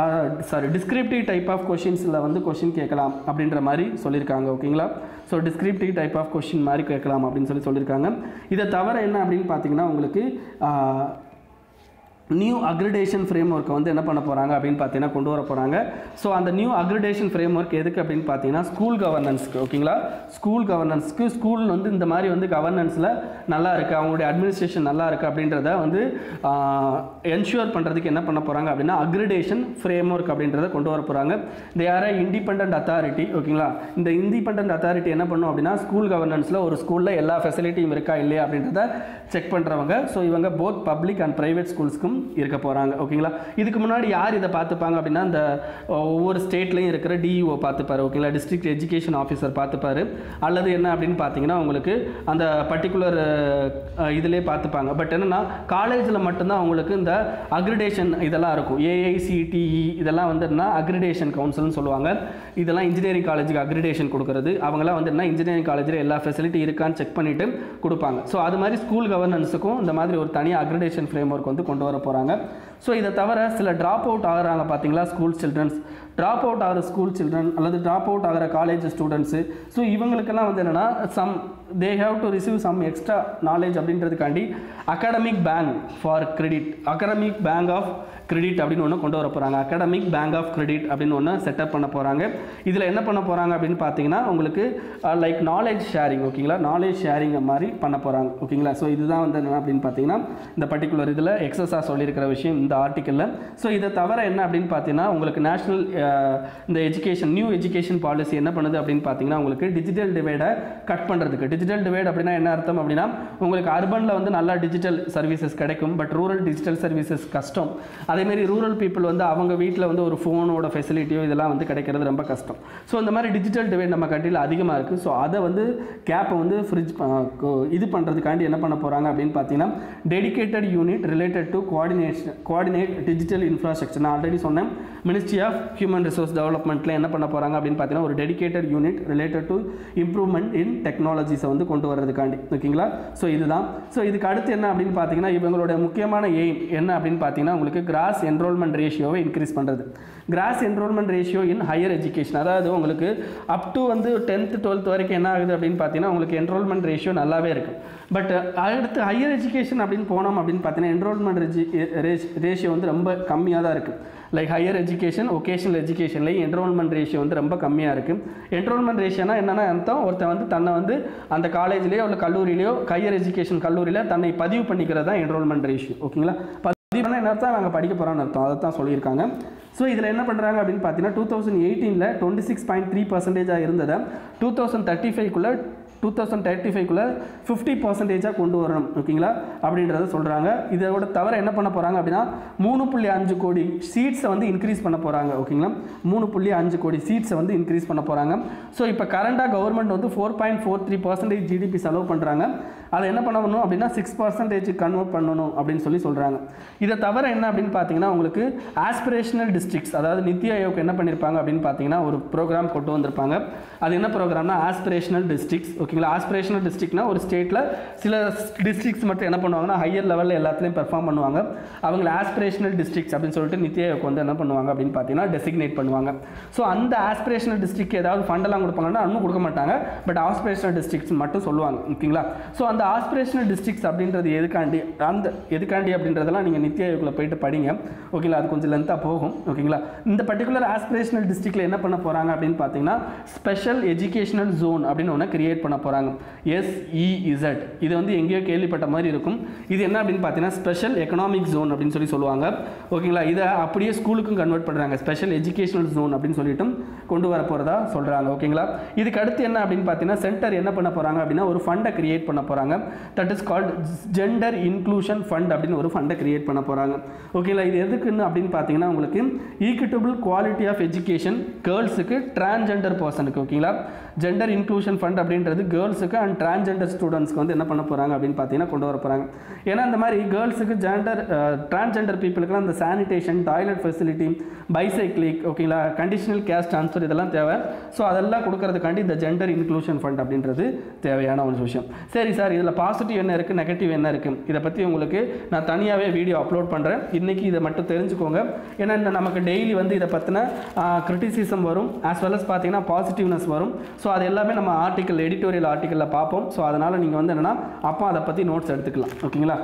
sorry descriptive type of கொஷின்ஸில் வந்து கொஷின் கேட்கலாம் அப்படின்ற மாதிரி சொல்லியிருக்காங்க ஓகேங்களா so descriptive type of question மாதிரி கேட்கலாம் அப்படின்னு சொல்லி சொல்லியிருக்காங்க இதை தவிர என்ன அப்படின்னு பார்த்தீங்கன்னா உங்களுக்கு ஆஹ், நியூ அக்ரிடேஷன் ஃப்ரேம் ஒர்க்கை வந்து என்ன பண்ண போகிறாங்க அப்படின்னு பார்த்தீங்கன்னா கொண்டு வர போகிறாங்க ஸோ அந்த நியூ அக்ரிடேஷன் ஃப்ரேம் ஒர்க் எதுக்கு அப்படின்னு பார்த்தீங்கன்னா ஸ்கூல் கவர்னன்ஸ்க்கு ஓகேங்களா ஸ்கூல் கவர்னன்ஸ்க்கு ஸ்கூல் வந்து இந்த மாதிரி வந்து கவர்னன்ஸில் நல்லா இருக்குது அவங்களுடைய அட்மினிஸ்ட்ரேஷன் நல்லா இருக்குது அப்படின்றத வந்து என்ஷூர் பண்ணுறதுக்கு என்ன பண்ண போகிறாங்க அப்படின்னா அக்ரிடேஷன் ஃப்ரேம் ஒர்க் அப்படின்றத கொண்டு வர போகிறாங்க தே ஆர் இண்டிபெண்ட் அத்தாரிட்டி ஓகேங்களா இந்த இண்டிபெண்ட் அத்தாரிட்டி என்ன பண்ணும் அப்படின்னா ஸ்கூல் கவர்னன்ஸில் ஒரு ஸ்கூலில் எல்லா ஃபெசிலிட்டியும் இருக்கா இல்லையா அப்படின்றத செக் பண்ணுறவங்க ஸோ இவங்க போத் பப்ளிக் அண்ட் ப்ரைவேட் ஸ்கூல்ஸ்க்கும் இருக்க போகிறாங்க ஓகேங்களா இதுக்கு முன்னாடி யார் இதை பார்த்துப்பாங்க அப்படின்னா இந்த ஒவ்வொரு ஸ்டேட்லையும் இருக்கிற டிஇஓ பார்த்துப்பாரு ஓகேங்களா டிஸ்ட்ரிக்ட் எஜுகேஷன் ஆஃபீஸர் பார்த்துப்பாரு அல்லது என்ன அப்படின்னு பார்த்தீங்கன்னா உங்களுக்கு அந்த பர்டிகுலர் இதிலே பார்த்துப்பாங்க பட் என்னன்னா காலேஜில் மட்டும்தான் உங்களுக்கு இந்த அக்ரிடேஷன் இதெல்லாம் இருக்கும் ஏஐசிடிஇ இதெல்லாம் வந்து என்ன அக்ரிடேஷன் கவுன்சில்னு சொல்லுவாங்க இதெல்லாம் இன்ஜினியரிங் காலேஜுக்கு அக்ரிடேஷன் கொடுக்கறது அவங்களாம் வந்து என்ன இன்ஜினியரிங் காலேஜில் எல்லா ஃபெசிலிட்டி இருக்கான்னு செக் பண்ணிவிட்டு கொடுப்பாங்க ஸோ அது மாதிரி ஸ்கூல் கவர்னன்ஸுக்கும் இந்த மாதிரி ஒரு தனி அக்ரிடேஷன் ஃப்ரேம் ஒர்க் வந்து கொண்டு வர போகிறாங்க ஸோ இதை தவிர சில ட்ராப் அவுட் ஆகுறாங்க பார்த்தீங்களா ஸ்கூல் சில்ட்ரன்ஸ் ட்ராப் அவுட் ஆகிற ஸ்கூல் சில்ட்ரன் அல்லது ட்ராப் அவுட் ஆகிற காலேஜ் ஸ்டூடெண்ட்ஸு ஸோ இவங்களுக்கெல்லாம் வந்து என்னென்னா some they have to receive some extra knowledge அப்படின்றதுக்காண்டி academic bank for credit academic bank of credit அப்படின்னு ஒன்று கொண்டு வர போகிறாங்க அகாடமிக் பேங்க் ஆஃப் கிரெடிட் அப்படின்னு ஒன்று செட்டப் பண்ண போகிறாங்க இதில் என்ன பண்ண போகிறாங்க அப்படின்னு பார்த்தீங்கன்னா உங்களுக்கு லைக் நாலேஜ் ஷேரிங் ஓகேங்களா நாலேஜ் ஷேரிங் மாதிரி பண்ண போகிறாங்க ஓகேங்களா ஸோ இதுதான் வந்து என்ன அப்படின்னு பார்த்தீங்கன்னா இந்த பர்டிகுலர் இதில் எக்ஸஸாக சொல்லியிருக்கிற விஷயம் இந்த ஆர்டிக்கலில் ஸோ இதை தவிர என்ன அப்படின்னு பார்த்தீங்கன்னா உங்களுக்கு நேஷனல் இந்த எஜுகேஷன் நியூ எஜுகேஷன் பாலிசி என்ன பண்ணுது அப்படின்னு பார்த்தீங்கன்னா உங்களுக்கு டிஜிட்டல் டிவைடை கட் பண்ணுறதுக்கு டிஜிட்டல் டிவைட் அப்படின்னா என்ன அர்த்தம் அப்படின்னா உங்களுக்கு அர்பனில் வந்து நல்லா டிஜிட்டல் சர்வீசஸ் கிடைக்கும் பட் ரூரல் டிஜிட்டல் சர்வீசஸ் கஷ்டம் அதேமாரி ரூரல் பீப்புள் வந்து அவங்க வீட்டில் வந்து ஒரு ஃபோனோட ஃபெசிலிட்டியோ இதெல்லாம் வந்து கிடைக்கிறது ரொம்ப கஷ்டம் ஸோ இந்த மாதிரி டிஜிட்டல் டிவைட் நம்ம கண்ட்ரியில் அதிகமாக இருக்குது ஸோ அதை வந்து கேப்பை வந்து ஃப்ரிட்ஜ் இது பண்ணுறதுக்காண்டி என்ன பண்ண போகிறாங்க அப்படின்னு பார்த்தீங்கன்னா dedicated unit related to coordination coordinate digital infrastructure நான் ஆல்ரெடி சொன்னேன் மினிஸ்ட்ரி ஆஃப் ஹியூமன் ரிசோர்ஸ் டெவலப்மெண்ட்டில் என்ன பண்ண போகிறாங்க அப்படின்னு பார்த்தீங்கன்னா ஒரு dedicated unit related to improvement in டெக்னாலஜிஸை வந்து கொண்டு வரதுக்காண்டி ஓகேங்களா ஸோ இதுதான் ஸோ இதுக்கு அடுத்து என்ன அப்படின்னு பார்த்தீங்கன்னா இவங்களோட முக்கியமான எய்ம் என்ன அப்படின்னு பார்த்தீங்கன்னா உங்களுக்கு கிராஸ் என்ரோல்மெண்ட் ரேஷியோவை இன்க்ரீஸ் பண்ணுறது gross enrolment ratio in higher education அதாவது உங்களுக்கு அப் டு வந்து டென்த்து டுவெல்த் வரைக்கும் என்ன ஆகுது அப்படின்னு பார்த்தீங்கன்னா உங்களுக்கு என்ரோல்மெண்ட் ரேஷியோ நல்லாவே இருக்கும் பட் அடுத்து ஹையர் எஜுகேஷன் அப்படின்னு போனோம் அப்படின்னு பார்த்தீங்கன்னா என்ரோல்மெண்ட் ரேஷியோ வந்து ரொம்ப கம்மியாக தான் இருக்குது லைக் ஹையர் எஜுகேஷன் ஒகேஷனல் எஜுகேஷன்லேயும் என்ரோல்மெண்ட் ரேஷியோ வந்து ரொம்ப கம்மியாக இருக்குது என்ரோல்மெண்ட் ரேஷியோனா என்னென்னா அர்த்தம் ஒருத்தன் வந்து தன்னை வந்து அந்த காலேஜ்லேயோ இல்லை கல்லூரியிலையோ ஹையர் எஜுகேஷன் கல்லூரியில் தன்னை பதிவு பண்ணிக்கிறது தான் என்ரோல்மெண்ட் ரேஷியோ ஓகேங்களா பதிவு பண்ண என்ன அர்த்தம் நாங்கள் படிக்க போகிறோம்னு அர்த்தம் அதை தான் சொல்லியிருக்காங்க ஸோ இதில் என்ன பண்ணுறாங்க அப்படின்னு பார்த்தீங்கன்னா டூ தௌசண்ட் எயிட்டீனில் டுவெண்ட்டி சிக்ஸ் பாயிண்ட் த்ரீ பர்சன்டேஜாக இருந்ததை டூ தௌசண்ட் தேர்ட்டி ஃபைவ்க்குள்ளே டூ தௌசண்ட் தேர்ட்டி ஃபைவ்க்குள்ளே ஃபிஃப்டி பர்சன்டேஜாக கொண்டு வரணும் ஓகேங்களா அப்படின்றத சொல்கிறாங்க இதோட தவிர என்ன பண்ண போகிறாங்க அப்படின்னா மூணு புள்ளி அஞ்சு கோடி சீட்ஸை வந்து இன்க்ரீஸ் பண்ண போகிறாங்க ஓகேங்களா மூணு புள்ளி அஞ்சு கோடி சீட்ஸை வந்து இன்க்ரீஸ் பண்ண போகிறாங்க ஸோ இப்போ கரண்டாக கவர்மெண்ட் வந்து four point four three percentage GDP செலவு பண்ணுறாங்க அதை என்ன பண்ணணும் அப்படின்னா சிக்ஸ் பர்சன்டேஜ் கன்வெர்ட் பண்ணணும் அப்படின்னு சொல்லி சொல்கிறாங்க இதை தவிர என்ன அப்படின்னு பார்த்தீங்கன்னா உங்களுக்கு ஆஸ்பிரேஷனல் டிஸ்ட்ரிக்ஸ் அதாவது நித்தி ஆயோக் என்ன பண்ணியிருப்பாங்க அப்படின்னு பார்த்தீங்கன்னா ஒரு ப்ரோக்ராம் கொண்டு வந்திருப்பாங்க அது என்ன ப்ரோக்ராம்னா ஆஸ்பிரேஷனல் டிஸ்ட்ரிக்ஸ் ஓகேங்களா ஆஸ்பிரேஷனல் டிஸ்ட்ரிக்ட்னா ஒரு ஸ்டேட்டில் சில டிஸ்ட்ரிக்ஸ் மட்டும் என்ன பண்ணுவாங்கன்னா ஹையர் லெவலில் எல்லாத்துலேயும் பெர்ஃபார்ம் பண்ணுவாங்க அவங்கள ஆஸ்பிரேஷனல் டிஸ்ட்ரிக்ஸ் அப்படின்னு சொல்லிட்டு நித்தி ஆயோக் வந்து என்ன பண்ணுவாங்க அப்படின்னு பார்த்தீங்கன்னா டெசிக்னேட் பண்ணுவாங்க ஸோ அந்த ஆஸ்பிரேஷனல் டிஸ்ட்ரிக்ட் ஏதாவது ஃபண்டெல்லாம் கொடுப்பாங்கன்னா இன்னும் கொடுக்க மாட்டாங்க பட் ஆஸ்பிரேஷனல் டிஸ்ட்ரிக்ஸ் மட்டும் சொல்லுவாங்க ஓகேங்களா ஸோ அந்த ஆஸ்பிரேஷனல் டிஸ்ட்ரிக்ஸ் அப்படின்றது எதுக்காண்டி அந்த எதுக்காண்டி அப்படின்றதெல்லாம் நீங்கள் நித்தி ஆயோக்கில் போயிட்டு படிங்க ஓகேங்களா அது கொஞ்சம் லென்த்தாக போகும் ஓகேங்களா இந்த பர்டிகுலர் ஆஸ்பிரேஷனல் டிஸ்ட்ரிக்டில் என்ன பண்ண போகிறாங்க அப்படின்னு பார்த்தீங்கன்னா ஸ்பெஷல் எஜுகேஷனல் ஜோன் அப்படின்னு ஒன்று கிரியேட் பண்ண போகிறாங்க எஸ்இஇசட் இது வந்து எங்கேயோ கேள்விப்பட்ட மாதிரி இருக்கும் இது என்ன அப்படின்னு பார்த்தீங்கன்னா ஸ்பெஷல் எக்கனாமிக் ஜோன் அப்படின்னு சொல்லி சொல்லுவாங்க ஓகேங்களா இதை அப்படியே ஸ்கூலுக்கும் கன்வெர்ட் பண்ணுறாங்க ஸ்பெஷல் எஜுகேஷனல் ஜோன் அப்படின்னு சொல்லிட்டும் கொண்டு வர போகிறதா சொல்கிறாங்க ஓகேங்களா இதுக்கு அடுத்து என்ன அப்படின்னு பார்த்தீங்கன்னா சென்டர் என்ன பண்ண போகிறாங்க அப்படின்னா ஒரு ஃபண்டை கிரியேட் பண்ண போகிறாங்க that is called gender inclusion fund அப்படின்னு ஒரு ஃபண்டை கிரியேட் பண்ண போகிறாங்க ஓகேங்களா இது எதுக்குன்னு அப்படின்னு பார்த்தீங்கன்னா உங்களுக்கு ஈக்விட்டபிள் குவாலிட்டி ஆஃப் எஜுகேஷன் கேர்ள்ஸுக்கு டிரான்ஜெண்டர் பர்சனுக்கு ஓகேங்களா ஜெண்டர் இன்க்ளூஷன் ஃபண்ட் அப்படின்றது கேர்ள்ஸுக்கு அண்ட் டிரான்ஜெண்டர் ஸ்டூடெண்ட்ஸ்க்கு வந்து என்ன பண்ண போகிறாங்க அப்படின்னு பார்த்தீங்கன்னா கொண்டு வர போகிறாங்க ஏன்னா இந்த மாதிரி கேர்ள்ஸுக்கு ஜெண்டர் டிரான்ஜெண்டர் பீப்புளுக்குலாம் இந்த சானிடேஷன் டாய்லெட் ஃபெசிலிட்டி பைசைக்கிளிக் ஓகேங்களா கண்டிஷனல் கேஷ் ட்ரான்ஸ்ஃபர் இதெல்லாம் தேவை ஸோ அதெல்லாம் கொடுக்கறதுக்காண்டி இந்த ஜெண்டர் இன்க்ளூஷன் ஃபண்ட் அப்படின்றது தேவையான ஒரு விஷயம் சரி சார் இதில் பாசிட்டிவ் என்ன இருக்குது நெகட்டிவ் என்ன இருக்குது இதை பற்றி உங்களுக்கு நான் தனியாகவே வீடியோ அப்லோட் பண்ணுறேன் இன்றைக்கி இதை மட்டும் தெரிஞ்சுக்கோங்க ஏன்னா இந்த நமக்கு டெய்லி வந்து இதை பற்றின கிரிட்டிசிசம் வரும் ஆஸ் வெல் அஸ் பார்த்தீங்கன்னா பாசிட்டிவ்னஸ் வரும் ஸோ அது எல்லாமே நம்ம ஆர்டிக்கல் எடிட்டோரியல் ஆர்டிக்கலில் பார்ப்போம் ஸோ அதனால் நீங்கள் வந்து என்னென்னா அப்போ அதை பற்றி நோட்ஸ் எடுத்துக்கலாம் ஓகேங்களா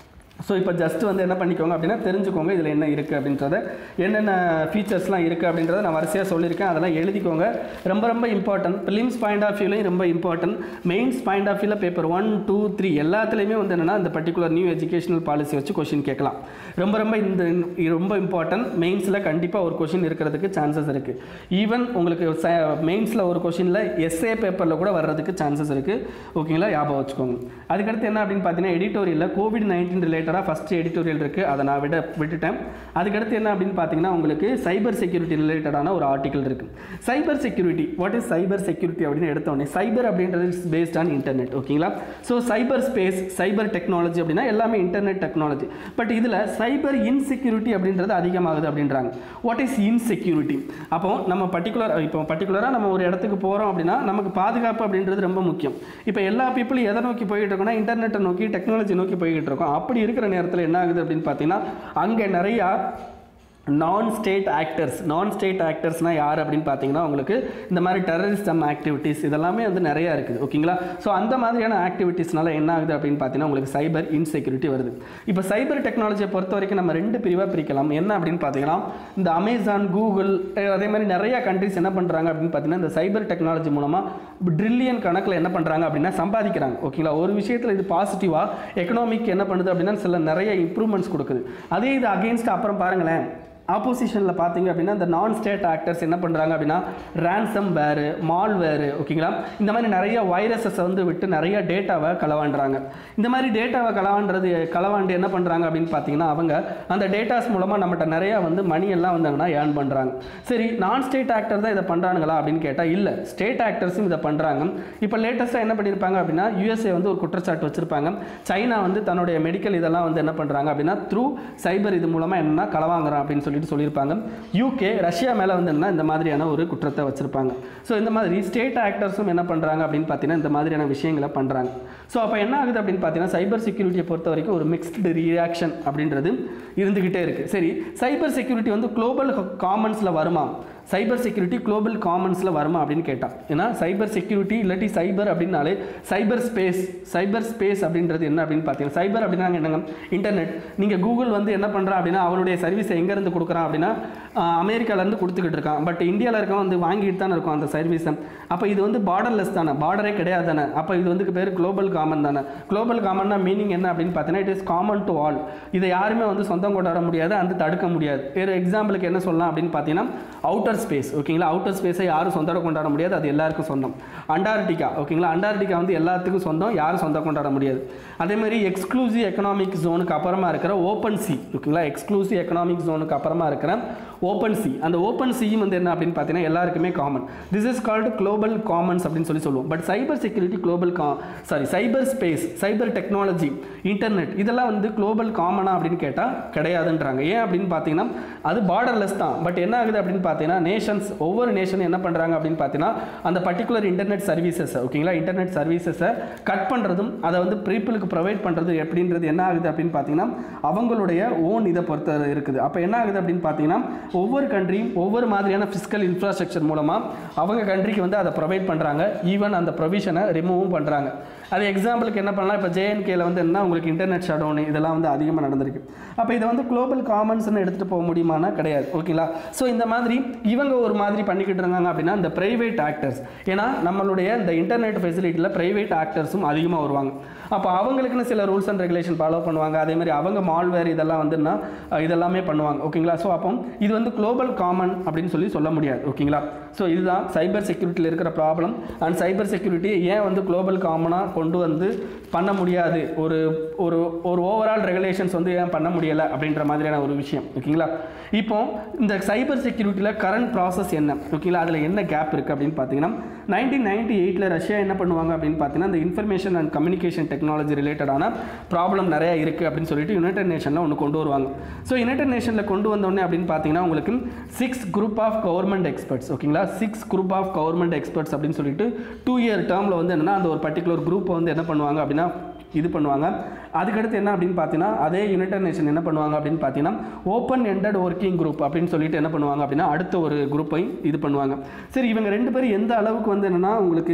ஸோ இப்போ ஜஸ்ட் வந்து என்ன பண்ணிக்கோங்க அப்படின்னா தெரிஞ்சுக்கோங்க இதில் என்ன இருக்குது அப்படின்றத என்னென்ன ஃபீச்சர்ஸ்லாம் இருக்குது அப்படின்றத நான் வரிசையாக சொல்லியிருக்கேன் அதெல்லாம் எழுதிக்கோங்க ரொம்ப ரொம்ப இம்பார்ட்டன்ட் ப்ரிலிம்ஸ் பாயிண்ட் ஆஃப் வியூலையும் ரொம்ப இம்பார்ட்டன்ட் மெயின்ஸ் பாயிண்ட் ஆஃப் வியூவில் பேப்பர் ஒன் டூ த்ரீ எல்லாத்துலேயுமே வந்து என்னென்னா இந்த பர்டிகுலர் நியூ எஜுகேஷனல் பாலிசி வச்சு கொஷின் கேட்கலாம் ரொம்ப ரொம்ப இந்த ரொம்ப இம்பார்ட்டன்ட் மெயின்ஸில் கண்டிப்பாக ஒரு கொஷின் இருக்கிறதுக்கு சான்சஸ் இருக்குது ஈவன் உங்களுக்கு மெயின்ஸில் ஒரு கொஷினில் எஸ்ஏ பேப்பரில் கூட வர்றதுக்கு சான்சஸ் இருக்குது ஓகேங்களா ஞாபகம் வச்சுக்கோங்க அதுக்கடுத்து என்ன அப்படின்னு பார்த்தீங்கன்னா எடிட்டோரியலில் கோவிட் நைன்டீன் ரிலேட்டடாக ஃபஸ்ட்டு எடிட்டோரியல் இருக்குது அதை நான் விட விட்டுட்டேன் அதுக்கடுத்து என்ன அப்படின்னு பார்த்தீங்கன்னா உங்களுக்கு சைபர் செக்யூரிட்டி ரிலேட்டடான ஒரு ஆர்டிக்கல் இருக்குது cyber security what is cyber security அப்படின்னு எடுத்தோடனே சைபர் அப்படின்றது இஸ் பேஸ்ட் ஆன் இன்டர்நெட் ஓகேங்களா so cyber space cyber technology அப்படின்னா எல்லாமே இன்டர்நெட் டெக்னாலஜி பட் இதில் சைபர் இன்செக்யூரிட்டி அப்படின்றது அதிகமாகுது அப்படின்றாங்க வாட் இஸ் இன்செக்யூரிட்டி அப்போ நம்ம பர்டிகுலர் இப்போ பர்டிகுலராக நம்ம ஒரு இடத்துக்கு போகிறோம் அப்படின்னா நமக்கு பாதுகாப்பு அப்படின்றது ரொம்ப முக்கியம் இப்போ எல்லா பீப்புளும் எதை நோக்கி போய்கிட்டு இருக்கோம்னா இன்டர்நெட்டை நோக்கி டெக்னாலஜி நோக்கி போய்கிட்டு இருக்கோம் அப்படி இருக்கிற இருக்கிற நேரத்தில் என்ன ஆகுது அப்படின்னு பார்த்தீங்கன்னா அங்கே நிறையா non state actors non state ஆக்டர்ஸ்னால் யார் அப்படின்னு பார்த்தீங்கன்னா உங்களுக்கு இந்த மாதிரி டெரரிசம் ஆக்டிவிட்டீஸ் இதெல்லாமே வந்து நிறையா இருக்குது ஓகேங்களா ஸோ அந்த மாதிரியான ஆக்டிவிட்டீஸ்னால என்ன ஆகுது அப்படின்னு பார்த்தீங்கன்னா உங்களுக்கு சைபர் இன்செக்யூரிட்டி வருது இப்போ சைபர் டெக்னாலஜியை பொறுத்த வரைக்கும் நம்ம ரெண்டு பிரிவாக பிரிக்கலாம் என்ன அப்படின்னு பார்த்தீங்கன்னா இந்த அமேசான் கூகுள் அதே மாதிரி நிறைய கண்ட்ரிஸ் என்ன பண்ணுறாங்க அப்படின்னு பார்த்தீங்கன்னா இந்த சைபர் டெக்னாலஜி மூலமாக ட்ரில்லியன் கணக்கில் என்ன பண்ணுறாங்க அப்படின்னா சம்பாதிக்கிறாங்க ஓகேங்களா ஒரு விஷயத்தில் இது பாசிட்டிவாக எக்கனாமிக் என்ன பண்ணுது அப்படின்னா சில நிறைய இம்ப்ரூவ்மெண்ட்ஸ் கொடுக்குது அதே இது அகெயின்ஸ்ட் அப்புறம் பாருங்களேன் ஆப்போசிஷனில் பார்த்தீங்க அப்படின்னா இந்த நான் ஸ்டேட் ஆக்டர்ஸ் என்ன பண்ணுறாங்க அப்படின்னா ரேன்சம் வேறு மால் வேறு ஓகேங்களா இந்த மாதிரி நிறைய வைரஸஸை வந்து விட்டு நிறைய டேட்டாவை களவாண்டுறாங்க இந்த மாதிரி டேட்டாவை களவாண்டுறது களவாண்டு என்ன பண்ணுறாங்க அப்படின்னு பார்த்தீங்கன்னா அவங்க அந்த டேட்டாஸ் மூலமாக நம்மகிட்ட நிறையா வந்து மணி எல்லாம் வந்தாங்கன்னா ஏர்ன் பண்ணுறாங்க சரி நான் ஸ்டேட் ஆக்டர் தான் இதை பண்ணுறாங்களா அப்படின்னு கேட்டால் இல்லை ஸ்டேட் ஆக்டர்ஸும் இதை பண்ணுறாங்க இப்போ லேட்டஸ்ட்டாக என்ன பண்ணியிருப்பாங்க அப்படின்னா யூஎஸ்ஏ வந்து ஒரு குற்றச்சாட்டு வச்சுருப்பாங்க சைனா வந்து தன்னுடைய மெடிக்கல் இதெல்லாம் வந்து என்ன பண்ணுறாங்க அப்படின்னா த்ரூ சைபர் இது மூலமாக என்னன்னா களவாங்குறான் அப்படின்னு சொல்லிட்டு சொல்லியிருப்பாங்க யூகே ரஷ்யா மேலே வந்து என்ன இந்த மாதிரியான ஒரு குற்றத்தை வச்சுருப்பாங்க ஸோ இந்த மாதிரி ஸ்டேட் ஆக்டர்ஸும் என்ன பண்ணுறாங்க அப்படின்னு பார்த்தீங்கன்னா இந்த மாதிரியான விஷயங்களை பண்ணுறாங்க ஸோ அப்போ என்ன ஆகுது அப்படின்னு பார்த்தீங்கன்னா சைபர் செக்யூரிட்டியை பொறுத்த வரைக்கும் ஒரு மிக்ஸ்டு ரியாக்ஷன் அப்படின்றது இருந்துக்கிட்டே இருக்குது சரி சைபர் செக்யூரிட்டி வந்து குளோபல் காமன்ஸில் வருமா சைபர் செக்யூரிட்டி குளோபல் காமன்ஸில் வருமா அப்படின்னு கேட்டான் ஏன்னா சைபர் செக்யூரிட்டி இல்லாட்டி சைபர் அப்படின்னாலே சைபர் ஸ்பேஸ் சைபர் ஸ்பேஸ் அப்படின்றது என்ன அப்படின்னு பார்த்தீங்கன்னா சைபர் அப்படின்னா என்னங்க இன்டர்நெட் நீங்கள் கூகுள் வந்து என்ன பண்ணுறான் அப்படின்னா அவனுடைய சர்வீஸை எங்கேருந்து கொடுக்குறான் அப்படின்னா ஆஹ், அமெரிக்காலேருந்து கொடுத்துக்கிட்டு இருக்கான் பட் இந்தியாவில் இருக்கவன் வந்து வாங்கிட்டு தானே இருக்கும் அந்த சர்வீஸை அப்போ இது வந்து பார்டர்லெஸ் தானே பார்டரே கிடையாது தானே அப்போ இது வந்து பேர் குளோபல் காமன் தானே குளோபல் காமன்னா மீனிங் என்ன அப்படின்னு பார்த்தீங்கன்னா it is common to all இதை யாருமே வந்து சொந்தம் கொண்டாட முடியாது அந்த தடுக்க முடியாது வேறு எக்ஸாம்பிளுக்கு என்ன சொல்லலாம் அப்படின்னு பார்த்தீங்கன்னா அவுட்டர் ஸ்பேஸ் ஓகேங்களா அவுட்டர் ஸ்பேஸை யாரும் சொந்தம் கொண்டாட முடியாது அது எல்லாருக்கும் சொந்தம் அண்டார்டிகா ஓகேங்களா அண்டார்டிகா வந்து எல்லாத்துக்கும் சொந்தம் யாரும் சொந்தம் கொண்டாட முடியாது அதே மாதிரி எக்ஸ்க்ளூசிவ் எக்கனாமிக் ஜோனுக்கு அப்புறமா இருக்கிற ஓப்பன் சி ஓகேங்களா எக்ஸ்க்ளூசிவ் எக்கனாமிக் ஜோனுக்கு அப்புறமா இருக்கிற ஓப்பன் சி அந்த ஓப்பன் சியும் வந்து என்ன அப்படின்னு பார்த்தீங்கன்னா எல்லாருக்குமே common this is called global commons அப்படின்னு சொல்லி சொல்லுவோம் பட் சைபர் செக்யூரிட்டி குளோபல் கா sorry cyber space cyber technology internet இதெல்லாம் வந்து குளோபல் காமனா அப்படின்னு கேட்டால் கிடையாதுன்றாங்க ஏன் அப்படின்னு பார்த்தீங்கன்னா அது பார்டர்லெஸ் தான் பட் என்ன ஆகுது அப்படின்னு பார்த்தீங்கன்னா நேஷன்ஸ் ஒவ்வொரு நேஷனும் என்ன பண்ணுறாங்க அப்படின்னு பார்த்தீங்கன்னா அந்த பர்டிகுலர் இன்டர்நெட் சர்வீசஸ் ஓகேங்களா இன்டர்நெட் சர்வீசஸை கட் பண்ணுறதும் அதை வந்து பீப்புளுக்கு ப்ரொவைட் பண்ணுறது எப்படின்றது என்ன ஆகுது அப்படின்னு பார்த்தீங்கன்னா அவங்களுடைய ஓன் இதை பொறுத்த இருக்குது அப்போ என்ன ஆகுது அப்படின்னு பார்த்தீங்கன்னா ஒவ்வொரு கண்ட்ரியும் ஒவ்வொரு மாதிரியான ஃபிசிக்கல் இன்ஃப்ராஸ்ட்ரக்சர் மூலமாக அவங்க கண்ட்ரிக்கு வந்து அதை ப்ரொவைட் பண்ணுறாங்க ஈவன் அந்த ப்ரொவிஷனை ரிமூவும் பண்ணுறாங்க அது எக்ஸாம்பிளுக்கு என்ன பண்ணலாம் இப்போ ஜேஎன்கேல வந்து என்ன உங்களுக்கு இன்டர்நெட் ஷட் இதெல்லாம் வந்து அதிகமாக நடந்திருக்கு அப்போ இதை வந்து குளோபல் காமன்ஸ்னு எடுத்துகிட்டு போக முடியுமானா கிடையாது ஓகேங்களா ஸோ இந்த மாதிரி இவங்க ஒரு மாதிரி பண்ணிக்கிட்டு இருந்தாங்க அப்படின்னா இந்த பிரைவேட் ஆக்டர்ஸ் ஏன்னா நம்மளுடைய இந்த இன்டர்நெட் ஃபெசிலிட்டியில் பிரைவேட் ஆக்டர்ஸும் அதிகமாக வருவாங்க அப்போ அவங்களுக்குன்னு சில ரூல்ஸ் அண்ட் ரெகுலேஷன் ஃபாலோ பண்ணுவாங்க அதே மாதிரி அவங்க மால்வேர் இதெல்லாம் வந்துன்னா அஹ், இதெல்லாமே பண்ணுவாங்க ஓகேங்களா ஸோ அப்போ இது வந்து குளோபல் காமன் அப்படின்னு சொல்லி சொல்ல முடியாது ஓகேங்களா ஸோ இதுதான் சைபர் செக்யூரிட்டியில் இருக்கிற ப்ராப்ளம் அண்ட் சைபர் செக்யூரிட்டி ஏன் வந்து குளோபல் காமனாக கொண்டு வந்து பண்ண முடியாது ஒரு ஒரு ஒரு ஓவரால் ரெகுலேஷன்ஸ் வந்து ஏன் பண்ண முடியலை அப்படின்ற மாதிரியான ஒரு விஷயம் ஓகேங்களா இப்போ இந்த சைபர் செக்யூரிட்டியில் கரண்ட் ப்ராசஸ் என்ன ஓகேங்களா அதில் என்ன கேப் இருக்குது அப்படின்னு பார்த்தீங்கன்னா நைன்டீன் நைன்டி எயிட்டில் ரஷ்யா என்ன பண்ணுவாங்க அப்படின்னு பார்த்தீங்கன்னா இந்த இன்ஃபர்மேஷன் அண்ட் கம்யூனிகேஷன் டெக்னாலஜி ரிலேட்டடான ப்ராப்ளம் நிறைய இருக்குது அப்படின்னு சொல்லிட்டு யுனைடெட் நேஷனில் ஒன்று கொண்டு வருவாங்க ஸோ யுனைடெட் நேஷனில் கொண்டு வந்தோடனே அப்படின்னு பார்த்தீங்கன்னா உங்களுக்கு six group of government experts ஓகேங்களா six group of government experts அப்படின்னு சொல்லிட்டு டூ இயர் டேர்மில் வந்து என்னன்னா அந்த ஒரு பர்டிகுலர் குரூப்பை வந்து என்ன பண்ணுவாங்க அப்படின்னா இது பண்ணுவாங்க அதுக்கடுத்து என்ன அப்படின்னு பார்த்தீங்கன்னா அதே யுனைடெட் நேஷன் என்ன பண்ணுவாங்க அப்படின்னு பார்த்தீங்கன்னா ஓப்பன் எண்டட் ஒர்க்கிங் குரூப் அப்படின்னு சொல்லிட்டு என்ன பண்ணுவாங்க அப்படின்னா அடுத்த ஒரு குரூப்பை இது பண்ணுவாங்க சரி இவங்க ரெண்டு பேரும் எந்த அளவுக்கு வந்து என்னன்னா உங்களுக்கு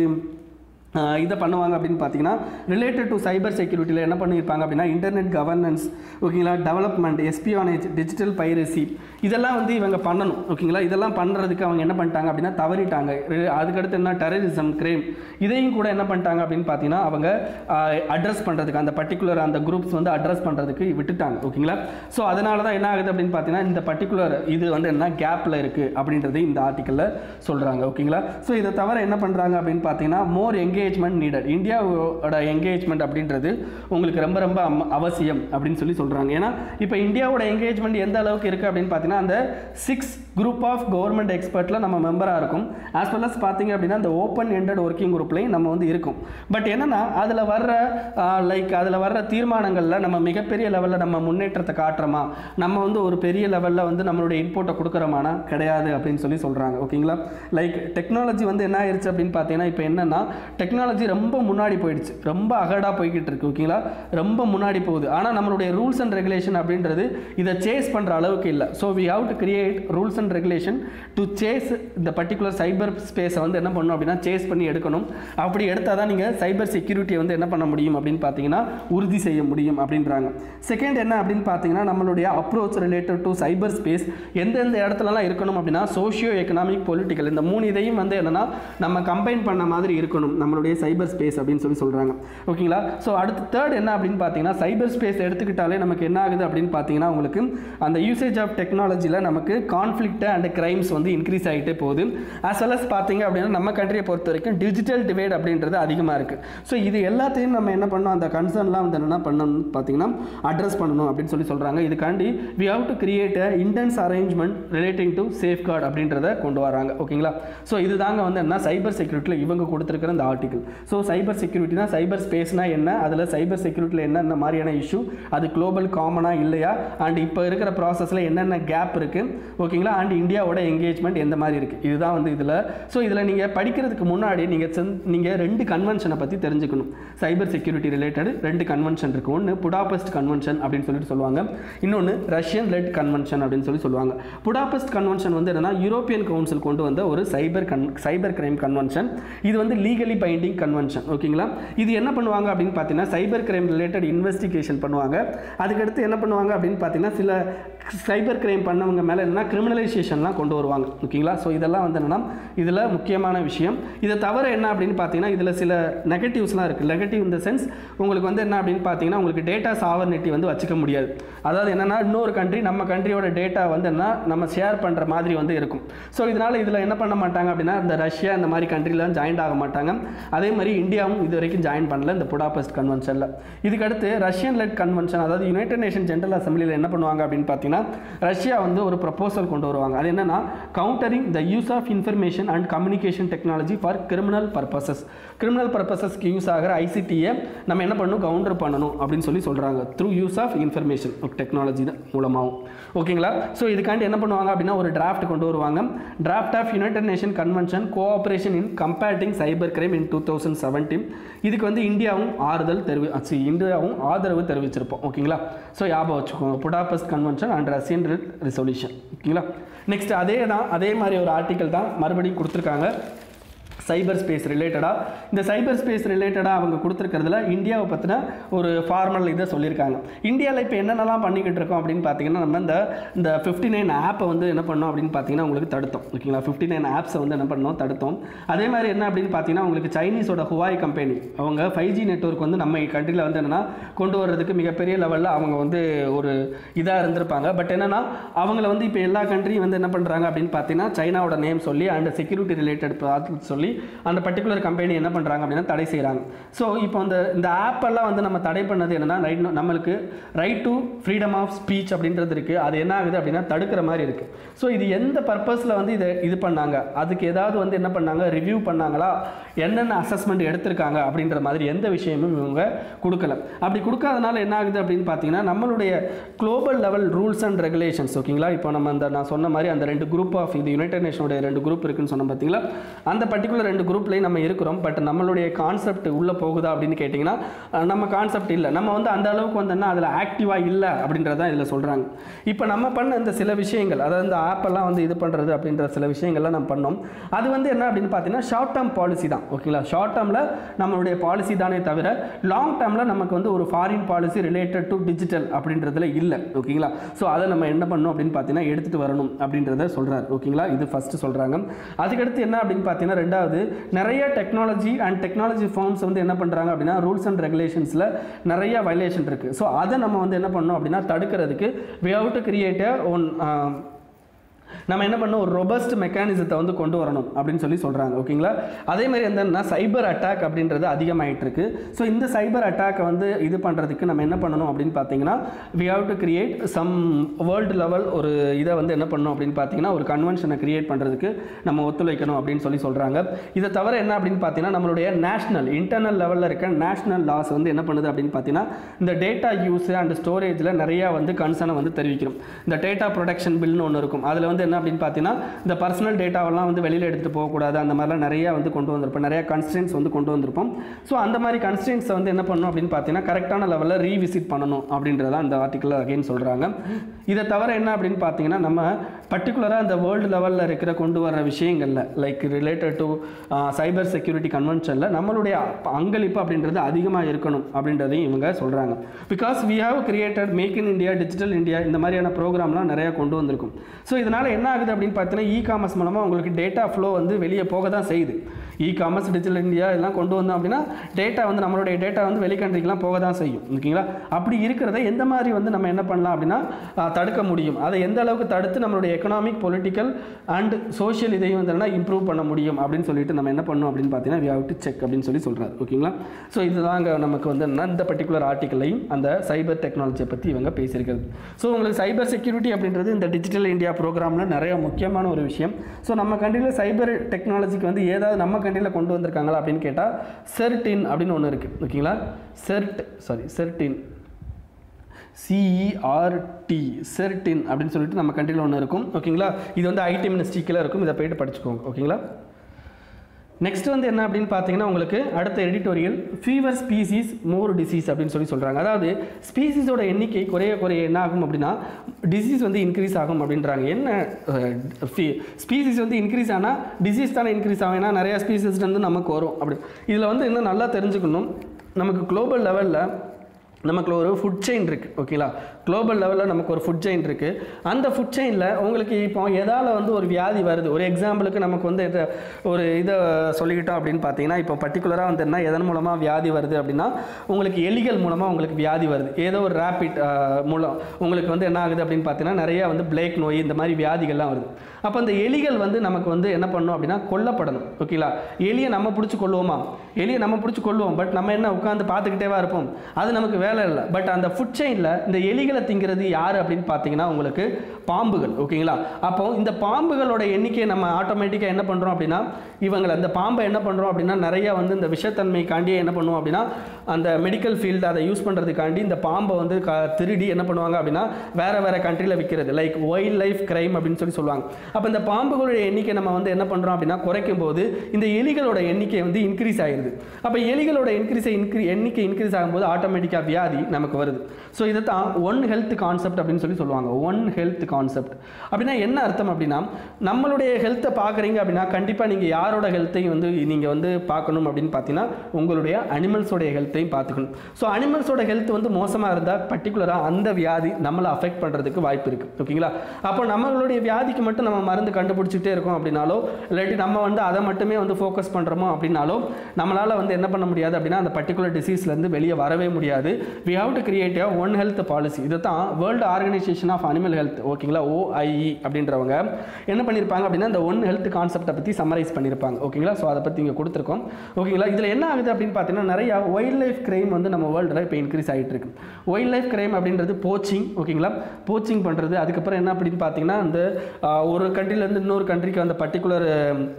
ஆஹ் இதை பண்ணுவாங்க அப்படின்னு பார்த்தீங்கன்னா ரிலேட்டட் டு சைபர் செக்யூரிட்டியில் என்ன பண்ணியிருப்பாங்க அப்படின்னா இன்டர்நெட் கவர்னன்ஸ் ஓகேங்களா டெவலப்மெண்ட் எஸ்பியானேஜ் டிஜிட்டல் பைரசி இதெல்லாம் வந்து இவங்க பண்ணணும் ஓகேங்களா இதெல்லாம் பண்ணுறதுக்கு அவங்க என்ன பண்ணிட்டாங்க அப்படின்னா தவறிட்டாங்க ரி- அதுக்கடுத்து என்ன டெரரிசம் கிரைம் இதையும் கூட என்ன பண்ணிட்டாங்க அப்படின்னு பார்த்தீங்கன்னா அவங்க அட்ரஸ் பண்ணுறதுக்கு அந்த பர்டிகுலர் அந்த குரூப்ஸ் வந்து அட்ரஸ் பண்ணுறதுக்கு விட்டுட்டாங்க ஓகேங்களா ஸோ அதனால தான் என்ன ஆகுது அப்படின்னு பார்த்தீங்கன்னா இந்த பர்டிகுலர் இது வந்து என்ன கேப்பில் இருக்குது அப்படின்றது இந்த ஆர்டிக்கலில் சொல்கிறாங்க ஓகேங்களா ஸோ இதை தவிர என்ன பண்ணுறாங்க அப்படின்னு பார்த்தீங்கன்னா மோர் என்கேஜ்மெண்ட் நீடட் இந்தியாவோட என்கேஜ்மெண்ட் அப்படின்றது உங்களுக்கு ரொம்ப ரொம்ப அம்ம- அவசியம் அப்படின்னு சொல்லி சொல்கிறாங்க ஏன்னா இப்போ இந்தியாவோட என்கேஜ்மெண்ட் எந்த அளவுக்கு இருக்குது அப்படின்னு பார்த்தீங்கன்னா அந்த சிக்ஸ் குரூப் ஆஃப் கவர்மெண்ட் எக்ஸ்பர்ட்டில் நம்ம மெம்பராக இருக்கும் ஆஸ் வெல் அஸ் பார்த்தீங்க அப்படின்னா அந்த ஓப்பன் எண்டட் ஒர்க்கிங் குரூப்லையும் நம்ம வந்து இருக்கும் பட் என்னன்னா அதில் வர்ற லைக் அதில் வர்ற தீர்மானங்களில் நம்ம மிகப்பெரிய லெவலில் நம்ம முன்னேற்றத்தை காட்டுறோமா நம்ம வந்து ஒரு பெரிய லெவலில் வந்து நம்மளுடைய இன்புட்டை கொடுக்குறோமானா கிடையாது அப்படின்னு சொல்லி சொல்கிறாங்க ஓகேங்களா லைக் டெக்னாலஜி வந்து என்ன ஆயிருச்சு அப்படின்னு பார்த்தீங்கன்னா இப்போ என்னன்னா டெக்னாலஜி டெக்னாலஜி ரொம்ப முன்னாடி போயிடுச்சு ரொம்ப அகடாக போய்கிட்டு இருக்கு ஓகேங்களா ரொம்ப முன்னாடி போகுது ஆனால் நம்மளுடைய ரூல்ஸ் அண்ட் ரெகுலேஷன் அப்படின்றது இதை சேஸ் பண்ணுற அளவுக்கு இல்லை so we have to create rules and regulation to chase இந்த பர்டிகுலர் சைபர் ஸ்பேஸை வந்து என்ன பண்ணணும் அப்படின்னா சேஸ் பண்ணி எடுக்கணும் அப்படி எடுத்தால் தான் நீங்கள் சைபர் செக்யூரிட்டியை வந்து என்ன பண்ண முடியும் அப்படின்னு பார்த்தீங்கன்னா உறுதி செய்ய முடியும் அப்படின்றாங்க செகண்ட் என்ன அப்படின்னு பார்த்தீங்கன்னா நம்மளுடைய approach related to cyber space எந்தெந்த இடத்துலலாம் இருக்கணும் அப்படின்னா சோஷியோ எக்கனாமிக் பொலிட்டிக்கல் இந்த மூணு இதையும் வந்து என்னன்னா நம்ம கம்பைன் பண்ண மாதிரி இருக்கணும் நம்மளுடைய சைபர் ஸ்பேஸ் அப்படின்னு சொல்லி சொல்கிறாங்க ஓகேங்களா ஸோ அடுத்து தேர்ட் என்ன அப்படின்னு பார்த்தீங்கன்னா சைபர் ஸ்பேஸ் எடுத்துக்கிட்டாலே நமக்கு என்ன ஆகுது அப்படின்னு பார்த்தீங்கன்னா உங்களுக்கு அந்த யூசேஜ் ஆஃப் டெக்னாலஜியில் நமக்கு கான்ஃப்ளிக்ட் அண்ட் கிரைம்ஸ் வந்து இன்க்ரீஸ் ஆகிட்டே போகுது as well as பார்த்தீங்க அப்படின்னா நம்ம கண்ட்ரியை பொறுத்த வரைக்கும் டிஜிட்டல் டிவைட் அப்படின்றது அதிகமாக இருக்குது ஸோ இது எல்லாத்தையும் நம்ம என்ன பண்ணணும் அந்த கன்சர்ன்லாம் வந்து என்ன பண்ணணும் பார்த்தீங்கன்னா அட்ரஸ் பண்ணணும் அப்படின்னு சொல்லி சொல்கிறாங்க இதுக்காண்டி we have to create a intense arrangement relating to safeguard அப்படின்றத கொண்டு வராங்க ஓகேங்களா ஸோ இதுதாங்க வந்து என்ன சைபர் செக்யூரிட்டியில் இவங்க கொடுத்துருக்கிற இந்த ஆர்டிகல் ஸோ சைபர் செக்யூரிட்டினா சைபர் ஸ்பேஸ்னா என்ன அதில் சைபர் செக்யூரிட்டியில் என்னென்ன மாதிரியான இஷ்யூ அது குளோபல் காமனாக இல்லையா அண்ட் இப்போ இருக்கிற ப்ராசஸில் என்னென்ன கேப் இருக்குது ஓகேங்களா அண்ட் இந்தியாவோட என்கேஜ்மெண்ட் எந்த மாதிரி இருக்குது இதுதான் வந்து இதில் ஸோ இதில் நீங்கள் படிக்கிறதுக்கு முன்னாடி நீங்கள் சென் நீங்கள் ரெண்டு கன்வென்ஷனை பற்றி தெரிஞ்சுக்கணும் சைபர் செக்யூரிட்டி ரிலேட்டட் ரெண்டு கன்வென்ஷன் இருக்குது ஒன்று புடாபெஸ்ட் கன்வென்ஷன் அப்படின்னு சொல்லிட்டு சொல்லுவாங்க இன்னொன்று ரஷ்யன் லெட் கன்வென்ஷன் அப்படின்னு சொல்லி சொல்லுவாங்க புடாபெஸ்ட் கன்வென்ஷன் வந்து என்னன்னா யூரோப்பியன் கவுன்சில் கொண்டு வந்த ஒரு சைபர் கன் சைபர் கிரைம் கன்வென்ஷன் இது வந்து லீகலி பைண்டிங் கன்வென்ஷன் ஓகேங்களா இது என்ன பண்ணுவாங்க அப்படின்னு பார்த்தீங்கன்னா சைபர் கிரைம் ரிலேட்டட் இன்வெஸ்டிகேஷன் பண்ணுவாங்க அதுக்கடுத்து என்ன பண்ணுவாங்க அப்படின்னு பார்த்தீங்கன்னா சில சைபர் கிரைம் பண்ணவங்க மேலே என்னன்னா கிரிமினலைசேஷன்லாம் கொண்டு வருவாங்க ஓகேங்களா ஸோ இதெல்லாம் வந்து என்னன்னா இதில் முக்கியமான விஷயம் இதை தவிர என்ன அப்படின்னு பார்த்தீங்கன்னா இதில் சில நெகட்டிவ்ஸ்லாம் இருக்குது நெகட்டிவ் இந்த சென்ஸ் உங்களுக்கு வந்து என்ன அப்படின்னு பார்த்தீங்கன்னா உங்களுக்கு டேட்டா சாவர்னிட்டி வந்து வச்சுக்க முடியாது அதாவது என்னன்னா இன்னொரு கண்ட்ரி நம்ம கண்ட்ரியோட டேட்டா வந்து என்ன நம்ம ஷேர் பண்ணுற மாதிரி வந்து இருக்கும் ஸோ இதனால் இதில் என்ன பண்ண மாட்டாங்க அப்படின்னா இந்த ரஷ்யா இந்த மாதிரி கண்ட்ரிலாம் ஜாயின் ஆக மாட்டாங்க அதே மாதிரி இந்தியாவும் இது வரைக்கும் ஜாயின் பண்ணல இந்த புடாபெஸ்ட் கன்வென்ஷனில் இதுக்கடுத்து ரஷ்யன் லெட் கன்வென்ஷன் அதாவது யுனைடெட் நேஷன் ஜென்ரல் அசம்பிளியில் என்ன பண்ணுவாங்க அப்படின்னு பார்த்தீங்கன்னா ரஷ்யா வந்து ஒரு ப்ரப்போசல் கொண்டு வருவாங்க அது என்னன்னா countering the use of information and communication technology for criminal purposes criminal பர்பசஸ்க்கு யூஸ் ஆகிற ஐசிடியை நம்ம என்ன பண்ணணும் கவுண்டர் பண்ணணும் அப்படின்னு சொல்லி சொல்கிறாங்க through use of information technology மூலமாகவும் ஓகேங்களா ஸோ இதுக்காண்டி என்ன பண்ணுவாங்க அப்படின்னா ஒரு டிராஃப்ட் கொண்டு வருவாங்க draft of united nation convention cooperation in combating cyber crime in two thousand seventeen இதுக்கு வந்து இந்தியாவும் ஆறுதல் தெரிவி சி இந்தியாவும் ஆதரவு தெரிவிச்சிருப்போம் ஓகேங்களா ஸோ ஞாபகம் வச்சுக்கோங்க Budapest convention and Russian resolution ஓகேங்களா நெக்ஸ்ட் அதே தான் அதே மாதிரி ஒரு ஆர்டிக்கல் தான் மறுபடியும் கொடுத்துருக்காங்க சைபர் ஸ்பேஸ் ரிலேட்டடாக இந்த சைபர் ஸ்பேஸ் ரிலேட்டடாக அவங்க கொடுத்துருக்கிறதுல இந்தியாவை பற்றின ஒரு ஃபார்மல் இதை சொல்லியிருக்காங்க இந்தியாவில் இப்போ என்னென்னலாம் பண்ணிக்கிட்டு இருக்கோம் அப்படின்னு பார்த்தீங்கன்னா நம்ம இந்த இந்த ஃபிஃப்டி நைன் ஆப்பை வந்து என்ன பண்ணோம் அப்படின்னு பார்த்தீங்கன்னா உங்களுக்கு தடுத்தோம் ஓகேங்களா ஃபிஃப்டி நைன் ஆப்ஸை வந்து என்ன பண்ணோம் தடுத்தோம் அதே மாதிரி என்ன அப்படின்னு பார்த்தீங்கன்னா உங்களுக்கு சைனீஸோட ஹுவாய் கம்பெனி அவங்க ஃபைவ் ஜி நெட்ஒர்க் வந்து நம்ம கண்ட்ரியில் வந்து என்னென்னா கொண்டு வர்றதுக்கு மிகப்பெரிய லெவலில் அவங்க வந்து ஒரு இதாக இருந்திருப்பாங்க பட் என்னென்னா அவங்கள வந்து இப்போ எல்லா கண்ட்ரியும் வந்து என்ன பண்ணுறாங்க அப்படின்னு பார்த்தீங்கன்னா சைனாவோட நேம் சொல்லி அண்ட் செக்யூரிட்டி ரிலேட்டட் சொல்லி அந்த பர்டிகுலர் கம்பெனி என்ன பண்ணுறாங்க அப்படின்னா தடை செய்கிறாங்க ஸோ இப்போ இந்த இந்த ஆப்பெல்லாம் வந்து நம்ம தடை பண்ணது என்னன்னா ரைட் நம்மளுக்கு right to freedom of speech அப்படின்றது இருக்குது அது என்ன ஆகுது அப்படின்னா தடுக்கிற மாதிரி இருக்குது ஸோ இது எந்த பர்பஸில் வந்து இதை இது பண்ணாங்க அதுக்கு ஏதாவது வந்து என்ன பண்ணாங்க ரிவ்யூ பண்ணாங்களா என்னென்ன அசஸ்மெண்ட் எடுத்திருக்காங்க அப்படின்ற மாதிரி எந்த விஷயமும் இவங்க கொடுக்கல அப்படி கொடுக்காதனால என்ன ஆகுது அப்படின்னு பார்த்தீங்கன்னா நம்மளுடைய global level rules and regulations ஓகேங்களா இப்போ நம்ம அந்த நான் சொன்ன மாதிரி அந்த ரெண்டு குரூப் ஆஃப் இது யுனைடெட் நேஷனோட ரெண்டு குரூப் இருக்குன்னு சொன்னோம் பார்த்தீங்களா அந்த பர்டிகுலர் ரெண்டு குரூப்லேயும் நம்ம இருக்கிறோம் பட் நம்மளுடைய கான்செப்ட் உள்ளே போகுதா அப்படின்னு கேட்டிங்கன்னா அஹ், நம்ம கான்செப்ட் இல்லை நம்ம வந்து அந்த அளவுக்கு வந்தோம்னா அதில் ஆக்டிவாக இல்லை அப்படின்றதான் இதில் சொல்கிறாங்க இப்போ நம்ம பண்ண இந்த சில விஷயங்கள் அதாவது இந்த ஆப்பெல்லாம் வந்து இது பண்ணுறது அப்படின்ற சில விஷயங்கள்லாம் நம்ம பண்ணோம் அது வந்து என்ன அப்படின்னு பார்த்தீங்கன்னா ஷார்ட் டேர்ம் பாலிசி தான் ஓகேங்களா ஷார்ட் டேர்மில் நம்மளுடைய பாலிசி தானே தவிர லாங் டேர்மில் நமக்கு வந்து ஒரு foreign policy related to digital அப்படின்றதுல இல்லை ஓகேங்களா ஸோ அதை நம்ம என்ன பண்ணணும் அப்படின்னு பார்த்தீங்கன்னா எடுத்துகிட்டு வரணும் அப்படின்றத சொல்கிறார் ஓகேங்களா இது ஃபஸ்ட்டு சொல்கிறாங்க அதுக்கடுத்து என்ன அப்படின்னு பார்த்தீங்கன்னா ரெண்டாவது நிறைய டெக்னாலஜி அண்ட் டெக்னாலஜி ஃபார்ம்ஸ் வந்து என்ன பண்ணுறாங்க அப்படின்னா ரூல்ஸ் அண்ட் ரெகுலேஷன்ஸில் நிறைய வயலேஷன் இருக்குது ஸோ அதை நம்ம வந்து என்ன பண்ணணும் அப்படின்னா தடுக்கிறதுக்கு we have to create a one நம்ம என்ன பண்ணோம் ஒரு ரொபஸ்ட் மெக்கானிசத்தை வந்து கொண்டு வரணும் அப்படின்னு சொல்லி சொல்கிறாங்க ஓகேங்களா அதே மாதிரி என்னன்னா சைபர் அட்டாக் அப்படின்றது அதிகமாயிட்டு இருக்கு ஸோ இந்த சைபர் அட்டாக்கை வந்து இது பண்ணுறதுக்கு நம்ம என்ன பண்ணணும் அப்படின்னு பார்த்தீங்கன்னா we have to create some world level ஒரு இதை வந்து என்ன பண்ணணும் அப்படின்னு பார்த்தீங்கன்னா ஒரு கன்வென்ஷனை கிரியேட் பண்ணுறதுக்கு நம்ம ஒத்துழைக்கணும் அப்படின்னு சொல்லி சொல்கிறாங்க இதை தவிர என்ன அப்படின்னு பார்த்தீங்கன்னா நம்மளுடைய நேஷனல் இன்டர்னல் லெவலில் இருக்க நேஷனல் லாஸ் வந்து என்ன பண்ணுது அப்படின்னு பார்த்தீங்கன்னா இந்த டேட்டா யூஸ் அண்ட் ஸ்டோரேஜில் நிறையா வந்து கன்சர்னை வந்து தெரிவிக்கிறோம் இந்த டேட்டா ப்ரொடக்ஷன் பில்னு ஒன்று இருக்கும் அதில் வந்து என்ன அப்படின்னு பார்த்தீங்கன்னா இந்த பர்சனல் டேட்டாவெல்லாம் வந்து வெளியில் எடுத்துகிட்டு போகக்கூடாது அந்த மாதிரிலாம் நிறைய வந்து கொண்டு வந்திருப்போம் நிறைய கன்ஸ்டன்ஸ் வந்து கொண்டு வந்திருப்போம் ஸோ அந்த மாதிரி கன்ஸ்டன்ஸை வந்து என்ன பண்ணணும் அப்படின்னு பார்த்தீங்கன்னா கரெக்டான லெவலில் ரீவிசிட் பண்ணணும் அப்படின்றத அந்த ஆர்டிக்கலில் அகைன் சொல்கிறாங்க இதை தவிர என்ன அப்படின்னு பார்த்தீங்கன்னா நம்ம பர்டிகுலராக இந்த வேர்ல்டு லெவலில் இருக்கிற கொண்டு வர விஷயங்களில் like related to cyber security கன்வென்ஷனில் நம்மளுடைய பங்களிப்பு அப்படின்றது அதிகமாக இருக்கணும் அப்படின்றதையும் இவங்க சொல்கிறாங்க because we have created make in India digital India இந்த மாதிரியான ப்ரோக்ராம்லாம் நிறையா கொண்டு வந்திருக்கும் ஸோ இதனால் என்ன ஆகுது அப்படின்னு பார்த்தீங்கன்னா இ காமர்ஸ் மூலமாக உங்களுக்கு டேட்டா ஃப்ளோ வந்து வெளியே போக தான் செய்யுது இ காமர்ஸ் டிஜிட்டல் இந்தியா எல்லாம் கொண்டு வந்தோம் அப்படின்னா டேட்டா வந்து நம்மளுடைய டேட்டா வந்து வெளிக்கண்ட்ரிக்கெலாம் போக தான் செய்யும் ஓகேங்களா அப்படி இருக்கிறத எந்த மாதிரி வந்து நம்ம என்ன பண்ணலாம் அப்படின்னா ஆஹ், தடுக்க முடியும் அதை எந்த அளவுக்கு தடுத்து நம்மளுடைய எக்கனாமிக் பொலிட்டிக்கல் அண்ட் சோஷியல் இதையும் வந்து இம்ப்ரூவ் பண்ண முடியும் அப்படின்னு சொல்லிட்டு நம்ம என்ன பண்ணணும் அப்படின்னு பார்த்தீங்கன்னா வி ஹவ் டு செக் அப்படின்னு சொல்லி சொல்கிறார் ஓகேங்களா ஸோ இதுதாங்க நமக்கு வந்து என்னன்னா இந்த பர்டிகுலர் ஆர்டிக்கலையும் அந்த சைபர் டெக்னாலஜியை பற்றி இவங்க பேசியிருக்கிறது ஸோ உங்களுக்கு சைபர் செக்யூரிட்டி அப்படின்றது இந்த டிஜிட்டல் இந்தியா ப்ரோக்ராமில் நிறைய முக்கியமான ஒரு விஷயம் ஸோ நம்ம கண்ட்ரியில் சைபர் டெக்னாலஜிக்கு வந்து ஏதாவது நம்ம கண்ட்ரியில் கொண்டு வந்திருக்காங்களா அப்படின்னு கேட்டால் செர்டின் அப்படின்னு ஒன்று இருக்குது ஓகேங்களா CERT sorry CERT In CERT CERT In அப்படின்னு சொல்லிட்டு நம்ம கண்ட்ரியில் ஒன்று இருக்கும் ஓகேங்களா இது வந்து ஐடி மினிஸ்ட்ரிக்கில் இருக்கும் இதை போயிட்டு படிச்சுக்கோங்க ஓகேங்களா நெக்ஸ்ட் வந்து என்ன அப்படின்னு பார்த்தீங்கன்னா உங்களுக்கு அடுத்த editorial fewer species more disease அப்படின்னு சொல்லி சொல்கிறாங்க அதாவது ஸ்பீசிஸோட எண்ணிக்கை குறைய குறைய என்ன ஆகும் அப்படின்னா டிசீஸ் வந்து இன்க்ரீஸ் ஆகும் அப்படின்றாங்க என்ன ஸ்பீசிஸ் வந்து இன்க்ரீஸ் ஆனால் டிசீஸ் தானே இன்க்ரீஸ் ஆகும் ஏன்னா நிறையா ஸ்பீசிஸ் வந்து நமக்கு வரும் அப்படி இதில் வந்து இன்னும் நல்லா தெரிஞ்சுக்கணும் நமக்கு குளோபல் லெவலில் நமக்கு ஒரு ஃபுட் செயின் இருக்குது ஓகேங்களா குளோபல் லெவலில் நமக்கு ஒரு ஃபுட் செயின் இருக்குது அந்த ஃபுட் செயினில் உங்களுக்கு இப்போ எதால் வந்து ஒரு வியாதி வருது ஒரு எக்ஸாம்பிளுக்கு நமக்கு வந்து இது ஒரு இதை சொல்லிக்கிட்டோம் அப்படின்னு பார்த்தீங்கன்னா இப்போ பர்டிகுலராக வந்து என்ன எதன் மூலமாக வியாதி வருது அப்படின்னா உங்களுக்கு எலிகள் மூலமாக உங்களுக்கு வியாதி வருது ஏதோ ஒரு ரேபிட் மூலம் உங்களுக்கு வந்து என்ன ஆகுது அப்படின்னு பார்த்தீங்கன்னா நிறைய வந்து பிளேக் நோய் இந்த மாதிரி வியாதிகள்லாம் வருது அப்போ அந்த எலிகள் வந்து நமக்கு வந்து என்ன பண்ணணும் அப்படின்னா கொல்லப்படணும் ஓகேங்களா எலியை நம்ம பிடிச்சி கொள்வோமா எலியை நம்ம பிடிச்சி கொள்வோம் பட் நம்ம என்ன உட்காந்து பார்த்துக்கிட்டேவா இருப்போம் அது நமக்கு வேலை இல்லை பட் அந்த ஃபுட் செயினில் இந்த எலிகளை திங்கிறது யார் அப்படின்னு பார்த்தீங்கன்னா உங்களுக்கு பாம்புகள் ஓகேங்களா அப்போ இந்த பாம்புகளோட எண்ணிக்கையை நம்ம ஆட்டோமேட்டிக்காக என்ன பண்ணுறோம் அப்படின்னா இவங்களை அந்த பாம்பை என்ன பண்ணுறோம் அப்படின்னா நிறைய வந்து இந்த விஷத்தன்மைக்காண்டியே என்ன பண்ணுவோம் அப்படின்னா அந்த மெடிக்கல் ஃபீல்டு அதை யூஸ் பண்ணுறதுக்காண்டி இந்த பாம்பை வந்து க திருடி என்ன பண்ணுவாங்க அப்படின்னா வேறு வேறு கண்ட்ரியில் விற்கிறது லைக் வைல்ட் லைஃப் கிரைம் அப்படின்னு சொல்லி சொல்லுவாங்க அப்போ இந்த பாம்புகளுடைய எண்ணிக்கை நம்ம வந்து என்ன பண்ணுறோம் அப்படின்னா குறைக்கும் போது இந்த எலிகளோட எண்ணிக்கை வந்து இன்க்ரீஸ் ஆகிடுது அப்போ எலிகளோட இன்க்ரீஸ் இன்க்ரீ எண்ணிக்கை இன்க்ரீஸ் ஆகும்போது ஆட்டோமேட்டிக்காக வியாதி நமக்கு வருது ஸோ இதை தான் ஒன் ஹெல்த் கான்செப்ட் அப்படின்னு சொல்லி சொல்லுவாங்க ஒன் ஹெல்த் கான்செப்ட் அப்படின்னா என்ன அர்த்தம் அப்படின்னா நம்மளுடைய ஹெல்த்தை பார்க்குறீங்க அப்படின்னா கண்டிப்பாக நீங்கள் யாரோட ஹெல்த்தையும் வந்து நீங்கள் வந்து பார்க்கணும் அப்படின்னு பார்த்தீங்கன்னா உங்களுடைய அனிமல்ஸோடைய ஹெல்த்தையும் பார்த்துக்கணும் ஸோ அனிமல்ஸோட ஹெல்த் வந்து மோசமாக இருந்தால் பர்டிகுலராக அந்த வியாதி நம்மளை அஃபெக்ட் பண்ணுறதுக்கு வாய்ப்பு இருக்குது ஓகேங்களா அப்போ நம்மளுடைய வியாதிக்கு மட்டும் நம்ம மருந்து கண்டுபிடிச்சிட்டே இருக்கோம் அப்படின்னாலோ இல்லாட்டி நம்ம வந்து அதை மட்டுமே வந்து ஃபோக்கஸ் பண்ணுறோமோ அப்படின்னாலோ நம்மளால் வந்து என்ன பண்ண முடியாது அப்படின்னா அந்த பர்டிகுலர் டிசீஸ்லேருந்து வெளியே வரவே முடியாது we have to create a one health policy இதை தான் world organisation of animal health ஓகேங்களா ஓஐஇ அப்படின்றவங்க என்ன பண்ணியிருப்பாங்க அப்படின்னா இந்த ஒன் ஹெல்த் கான்செப்டை பற்றி சம்மரைஸ் பண்ணியிருப்பாங்க ஓகேங்களா ஸோ அதை பற்றி இங்கே கொடுத்துருக்கோம் ஓகேங்களா இதில் என்ன ஆகுது அப்படின்னு பார்த்தீங்கன்னா நிறைய வைல்ட் லைஃப் கிரைம் வந்து நம்ம வேர்ல்டில் இப்போ இன்க்ரீஸ் ஆகிட்டு இருக்கு வைல்ட் லைஃப் கிரைம் அப்படின்றது போச்சிங் ஓகேங்களா போச்சிங் பண்ணுறது அதுக்கப்புறம் என்ன அப்படின்னு பார்த்தீங்கன்னா அந்த ஆஹ், ஒரு கண்ட்ரிலேருந்து இன்னொரு கண்ட்ரிக்கு அந்த பர்டிகுலர்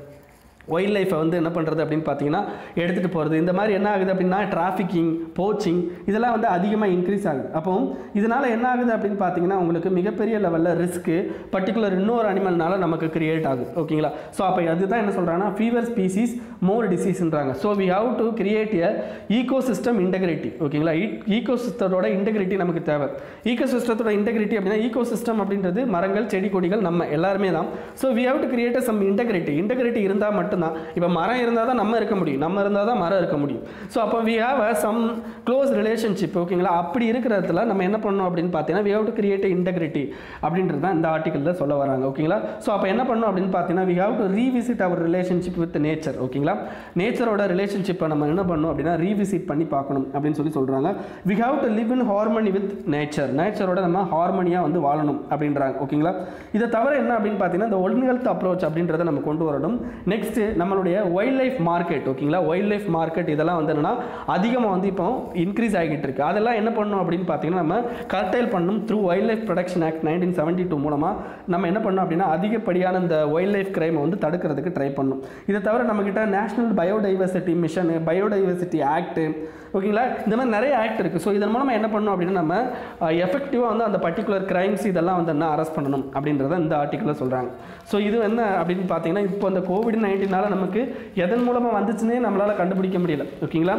வைல்ட் லைஃப்பை வந்து என்ன பண்ணுறது அப்படின்னு பார்த்தீங்கன்னா எடுத்துகிட்டு போகிறது இந்த மாதிரி என்ன ஆகுது அப்படின்னா டிராஃபிக்கிங் போச்சிங் இதெல்லாம் வந்து அதிகமாக இன்க்ரீஸ் ஆகுது அப்போ இதனால் என்ன ஆகுது அப்படின்னு பார்த்தீங்கன்னா உங்களுக்கு மிகப்பெரிய லெவலில் ரிஸ்க்கு பர்டிகுலர் இன்னொரு அனிமல்னால நமக்கு கிரியேட் ஆகுது ஓகேங்களா ஸோ அப்போ அதுதான் என்ன சொல்கிறாங்கன்னா ஃபீவர் ஸ்பீசிஸ் மோர் டிசீஸ்ன்றாங்க so we have to create a ecosystem integrity ஓகேங்களா ஈகோ சிஸ்டத்தோட இன்டெகிரிட்டி நமக்கு தேவை ஈகோ சிஸ்டத்தோட இன்டெகிரிட்டி அப்படின்னா ஈகோ சிஸ்டம் அப்படின்றது மரங்கள் செடி கொடிகள் நம்ம எல்லாருமே தான் so we have to create some integrity integrity இருந்தால் மட்டும்தான் இப்போ மரம் இருந்தால் தான் நம்ம இருக்க முடியும் நம்ம இருந்தால் தான் மரம் இருக்க முடியும் ஸோ அப்போ we have a some close relationship ஓகேங்களா அப்படி இருக்கிறதுல நம்ம என்ன பண்ணணும் அப்படின்னு பார்த்தீங்கன்னா we have to create integrity அப்படின்றது தான் இந்த ஆர்டிக்கலில் சொல்ல வராங்க ஓகேங்களா ஸோ அப்போ என்ன பண்ணணும் அப்படின்னு பார்த்தீங்கன்னா we have to revisit our relationship with nature ஓகேங்களா நேச்சரோட ரிலேஷன்ஷிப்பை நம்ம என்ன பண்ணணும் அப்படின்னா ரீவிசிட் பண்ணி பார்க்கணும் அப்படின்னு சொல்லி சொல்கிறாங்க we have to live in harmony with nature நேச்சரோட நம்ம ஹார்மனியாக வந்து வாழணும் அப்படின்றாங்க ஓகேங்களா இதை தவிர என்ன அப்படின்னு பார்த்தீங்கன்னா இந்த ஒன் ஹெல்த் அப்ரோச் அப்படின்றத நம்ம கொண்டு வரணும் நெக்ஸ்ட் நம்மளுடைய வைல்ட் லைஃப் மார்க்கெட் ஓகேங்களா வைல்ட் லைஃப் மார்க்கெட் இதெல்லாம் வந்து என்னன்னா அதிகமாக வந்து இப்போ இன்க்ரீஸ் ஆகிட்டு இருக்கு அதெல்லாம் என்ன பண்ணணும் அப்படின்னு பார்த்தீங்கன்னா நம்ம கர்டைல் பண்ணணும் through wildlife protection act nineteen seventy two மூலமாக நம்ம என்ன பண்ணோம் அப்படின்னா அதிகப்படியான இந்த வைல்ட் லைஃப் கிரைமை வந்து தடுக்கிறதுக்கு ட்ரை பண்ணணும் இதை தவிர நம்மக்கிட்ட national biodiversity mission biodiversity act ஓகேங்களா இந்த மாதிரி நிறைய ஆக்ட் இருக்குது ஸோ இதன் மூலமாக என்ன பண்ணணும் அப்படின்னா நம்ம எஃபெக்டிவாக வந்து அந்த பர்டிகுலர் கிரைம்ஸ் இதெல்லாம் வந்து என்ன அரெஸ்ட் பண்ணணும் அப்படின்றத இந்த ஆர்டிக்கிளில் சொல்கிறாங்க ஸோ இது என்ன அப்படின்னு பார்த்தீங்கன்னா இப்போ இந்த கோவிட் நைன்டீனால நமக்கு எதன் மூலமாக வந்துச்சுன்னே நம்மளால் கண்டுபிடிக்க முடியல ஓகேங்களா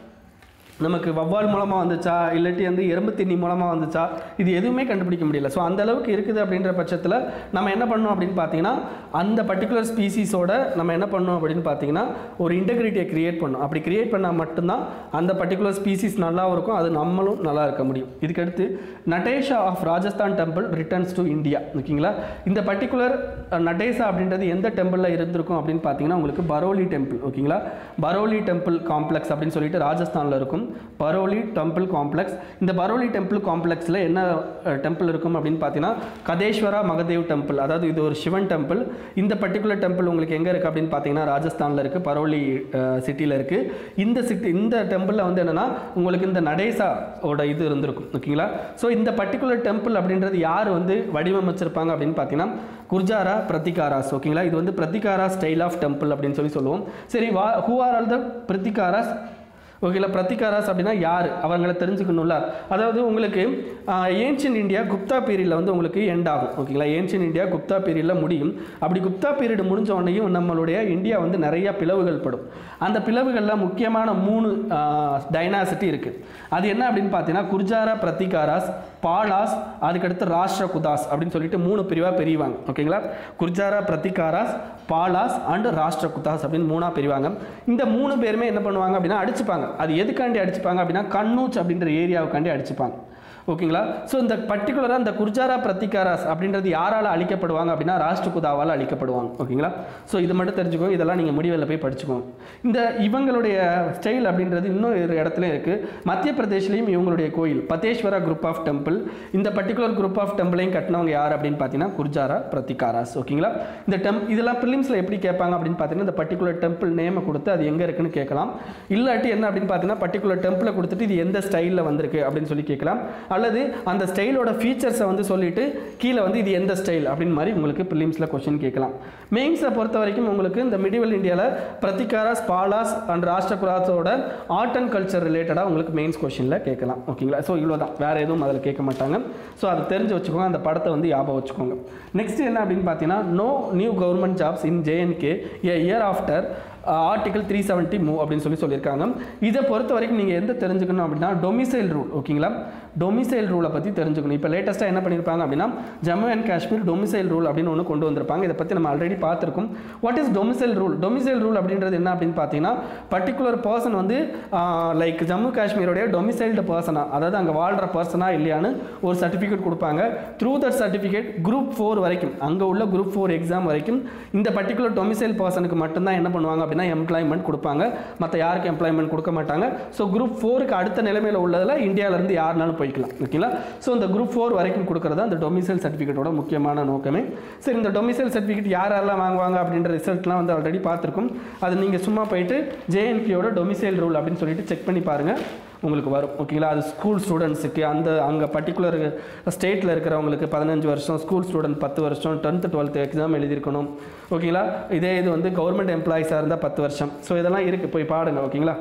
நமக்கு வவ்வால் மூலமாக வந்துச்சா இல்லாட்டி வந்து எறும்பு திண்ணி மூலமாக வந்துச்சா இது எதுவுமே கண்டுபிடிக்க முடியல ஸோ அந்த அளவுக்கு இருக்குது அப்படின்ற பட்சத்தில் நம்ம என்ன பண்ணணும் அப்படின்னு பார்த்தீங்கன்னா அந்த பர்டிகுலர் ஸ்பீசிஸோட நம்ம என்ன பண்ணணும் அப்படின்னு பார்த்தீங்கன்னா ஒரு இன்டெகிரிட்டியை கிரியேட் பண்ணணும் அப்படி கிரியேட் பண்ணால் மட்டும்தான் அந்த பர்டிகுலர் ஸ்பீசிஸ் நல்லாவும் இருக்கும் அது நம்மளும் நல்லா இருக்க முடியும் இதுக்கடுத்து Natesha of Rajasthan temple returns to India ஓகேங்களா இந்த பர்டிகுலர் நடேசா அப்படின்றது எந்த டெம்பிளில் இருந்திருக்கும் அப்படின்னு பார்த்தீங்கன்னா உங்களுக்கு பரோலி டெம்பிள் ஓகேங்களா பரோலி டெம்பிள் காம்ப்ளெக்ஸ் அப்படின்னு சொல்லிட்டு ராஜஸ்தானில் இருக்கும் பரோலி டெம்பிள் காம்ப்ளெக்ஸ் இந்த பரோலி டெம்பிள் காம்ப்ளெக்ஸில் என்ன டெம்பிள் இருக்கும் அப்படின்னு பார்த்தீங்கன்னா கதேஸ்வரா மகதேவ் டெம்பிள் அதாவது இது ஒரு சிவன் டெம்பிள் இந்த பர்டிகுலர் டெம்பிள் உங்களுக்கு எங்கே இருக்குது அப்படின்னு பார்த்தீங்கன்னா ராஜஸ்தானில் இருக்குது பரோலி சிட்டியில் இருக்குது இந்த சிட்டி இந்த டெம்பிளில் வந்து என்னென்னா உங்களுக்கு இந்த நடேசாவோட இது இருந்திருக்கும் ஓகேங்களா ஸோ இந்த பர்டிகுலர் டெம்பிள் அப்படின்றது யார் வந்து வடிவமைச்சிருப்பாங்க அப்படின்னு பார்த்தீங்கன்னா குர்ஜாரா பிரத்திகாராஸ் ஓகேங்களா இது வந்து பிரத்திகாரா ஸ்டைல் ஆஃப் டெம்பிள் அப்படின்னு சொல்லி சொல்லுவோம் சரி வா who are all the Pratiharas ஓகேங்களா பிரத்திகாராஸ் அப்படின்னா யார் அவங்கள தெரிஞ்சுக்கணும்ல அதாவது உங்களுக்கு ஏன்ஷியன் இந்தியா குப்தா பீரியடில் வந்து உங்களுக்கு எண்ட் ஆகும் ஓகேங்களா ஏன்ஷியன் இந்தியா குப்தா பீரியடில் முடியும் அப்படி குப்தா பீரியட் முடிஞ்ச உடனேயும் நம்மளுடைய இந்தியா வந்து நிறைய பிளவுகள் படும் அந்த பிளவுகளில் முக்கியமான மூணு டைனாசிட்டி இருக்குது அது என்ன அப்படின்னு பார்த்தீங்கன்னா குர்ஜாரா பிரத்திகாராஸ் பாலாஸ் அதுக்கடுத்து ராஷ்டிர குதாஸ் அப்படின்னு சொல்லிட்டு மூணு பிரிவாக பிரிவாங்க ஓகேங்களா குர்ஜாரா பிரத்திகாராஸ் பாலாஸ் அண்ட் ராஷ்டிர குதாஸ் அப்படின்னு மூணாக பிரிவாங்க இந்த மூணு பேருமே என்ன பண்ணுவாங்க அப்படின்னா அடிச்சுப்பாங்க அது எதுக்காண்டி அடிச்சுப்பாங்க அப்படின்னா கண்ணூச் அப்படின்ற ஏரியாவுக்காண்டி அடிச்சுப்பாங்க ஓகேங்களா ஸோ இந்த பர்டிகுலராக இந்த குர்ஜாரா பிரத்திகாராஸ் அப்படின்றது யாரால் அழிக்கப்படுவாங்க அப்படின்னா ராஷ்டிரகுதாவால் அழிக்கப்படுவாங்க ஓகேங்களா ஸோ இது மட்டும் தெரிஞ்சுக்கோங்க இதெல்லாம் நீங்கள் முடிவில் போய் படிச்சுக்கோங்க இந்த இவங்களுடைய ஸ்டைல் அப்படின்றது இன்னும் ஒரு இடத்துல இருக்குது மத்திய பிரதேஷ்லேயும் இவங்களுடைய கோயில் பத்தேஸ்வரா குரூப் ஆஃப் டெம்பிள் இந்த பர்டிகுலர் குரூப் ஆஃப் டெம்பிளையும் கட்டினவங்க யார் அப்படின்னு பார்த்தீங்கன்னா குர்ஜாரா பிரத்திகாராஸ் ஓகேங்களா இந்த டெம் இதெல்லாம் பிலிம்ஸில் எப்படி கேட்பாங்க அப்படின்னு பார்த்தீங்கன்னா இந்த பர்டிகுலர் டெம்பிள் நேமை கொடுத்து அது எங்கே இருக்குன்னு கேட்கலாம் இல்லாட்டி என்ன அப்படின்னு பார்த்தீங்கன்னா பர்டிகுலர் டெம்பிளை கொடுத்துட்டு இது எந்த ஸ்டைலில் வந்திருக்கு அப்படின்னு சொல்லி கேட்கலாம் அல்லது அந்த ஸ்டைலோட ஃபீச்சர்ஸை வந்து சொல்லிட்டு கீழே வந்து இது எந்த ஸ்டைல் அப்படின்னு மாதிரி உங்களுக்கு ப்ரிலிம்ஸில் கொஸ்டின் கேட்கலாம் மெயின்ஸை பொறுத்த வரைக்கும் உங்களுக்கு இந்த மிடிவல் இந்தியாவில் பிரத்திகாராஸ் பாலாஸ் அண்ட் ராஷ்டிரகுராஸோட ஆர்ட் அண்ட் கல்ச்சர் ரிலேட்டடாக உங்களுக்கு மெயின்ஸ் கொஸ்டினில் கேட்கலாம் ஓகேங்களா ஸோ இவ்வளோ தான் வேறு எதுவும் அதில் கேட்க மாட்டாங்க ஸோ அதை தெரிஞ்சு வச்சுக்கோங்க அந்த படத்தை வந்து ஞாபகம் வச்சுக்கோங்க நெக்ஸ்ட் என்ன அப்படின்னு பார்த்தீங்கன்னா no new government jobs in J N K a year after article three seventy move அப்படின்னு சொல்லி சொல்லியிருக்காங்க இதை பொறுத்த வரைக்கும் நீங்கள் எந்த தெரிஞ்சுக்கணும் அப்படின்னா டொமிசைல் ரூல் ஓகேங்களா டொமிசைல் ரூலை பற்றி தெரிஞ்சுக்கணும் இப்போ லேட்டஸ்ட்டாக என்ன பண்ணியிருப்பாங்க அப்படின்னா Jammu and Kashmir domicile rule அப்படின்னு ஒன்று கொண்டு வந்திருப்பாங்க இதை பற்றி நம்ம ஆல்ரெடி பார்த்துருக்கோம் what is domicile rule domicile rule அப்படின்றது என்ன அப்படின்னு பார்த்தீங்கன்னா பர்டிகுலர் பர்சன் வந்து லைக் ஜம்மு காஷ்மீரோடைய டொமிசைல்டு பர்சனாக அதாவது அங்கே வாழ்கிற பர்சனா இல்லையான்னு ஒரு சர்டிஃபிகேட் கொடுப்பாங்க through that certificate group four வரைக்கும் அங்கே உள்ள குரூப் ஃபோர் எக்ஸாம் வரைக்கும் இந்த பர்டிகுலர் டொமிசைல் பர்சனுக்கு மட்டும்தான் என்ன பண்ணுவாங்க அப்படின்னா எம்ப்ளாய்மெண்ட் கொடுப்பாங்க மற்ற யாருக்கு எம்ப்ளாய்மெண்ட் கொடுக்க மாட்டாங்க ஸோ குரூப் ஃபோருக்கு அடுத்த நிலைமையில் உள்ளதில் இந்தியாவிலேருந்து யாருனாலும் போய்க்கலாம் ஓகேங்களா ஸோ இந்த குரூப் ஃபோர் வரைக்கும் கொடுக்குறது அந்த டொமிசைல் சர்டிஃபிகேட்டோட முக்கியமான நோக்கமே சரி இந்த டொமிசைல் சர்டிஃபிகேட் யார் யாரெல்லாம் வாங்குவாங்க அப்படின்ற ரிசல்ட்லாம் வந்து ஆல்ரெடி பார்த்துருக்கோம் அது நீங்கள் சும்மா போயிட்டு ஜேஎன்பியோட டொமிசைல் ரூல் அப்படின்னு சொல்லிட்டு செக் பண்ணி பாருங்கள் உங்களுக்கு வரும் ஓகேங்களா அது ஸ்கூல் ஸ்டூடெண்ட்ஸுக்கு அந்த அங்கே பர்டிகுலர் ஸ்டேட்டில் இருக்கிறவங்களுக்கு பதினஞ்சு வருஷம் ஸ்கூல் ஸ்டூடெண்ட் பத்து வருஷம் டென்த்து டுவெல்த்து எக்ஸாம் எழுதியிருக்கணும் ஓகேங்களா இதே இது வந்து கவர்மெண்ட் எம்ப்ளாயிஸாக இருந்தால் பத்து வருஷம் ஸோ இதெல்லாம் இருக்குது போய் பாடுங்க ஓகேங்களா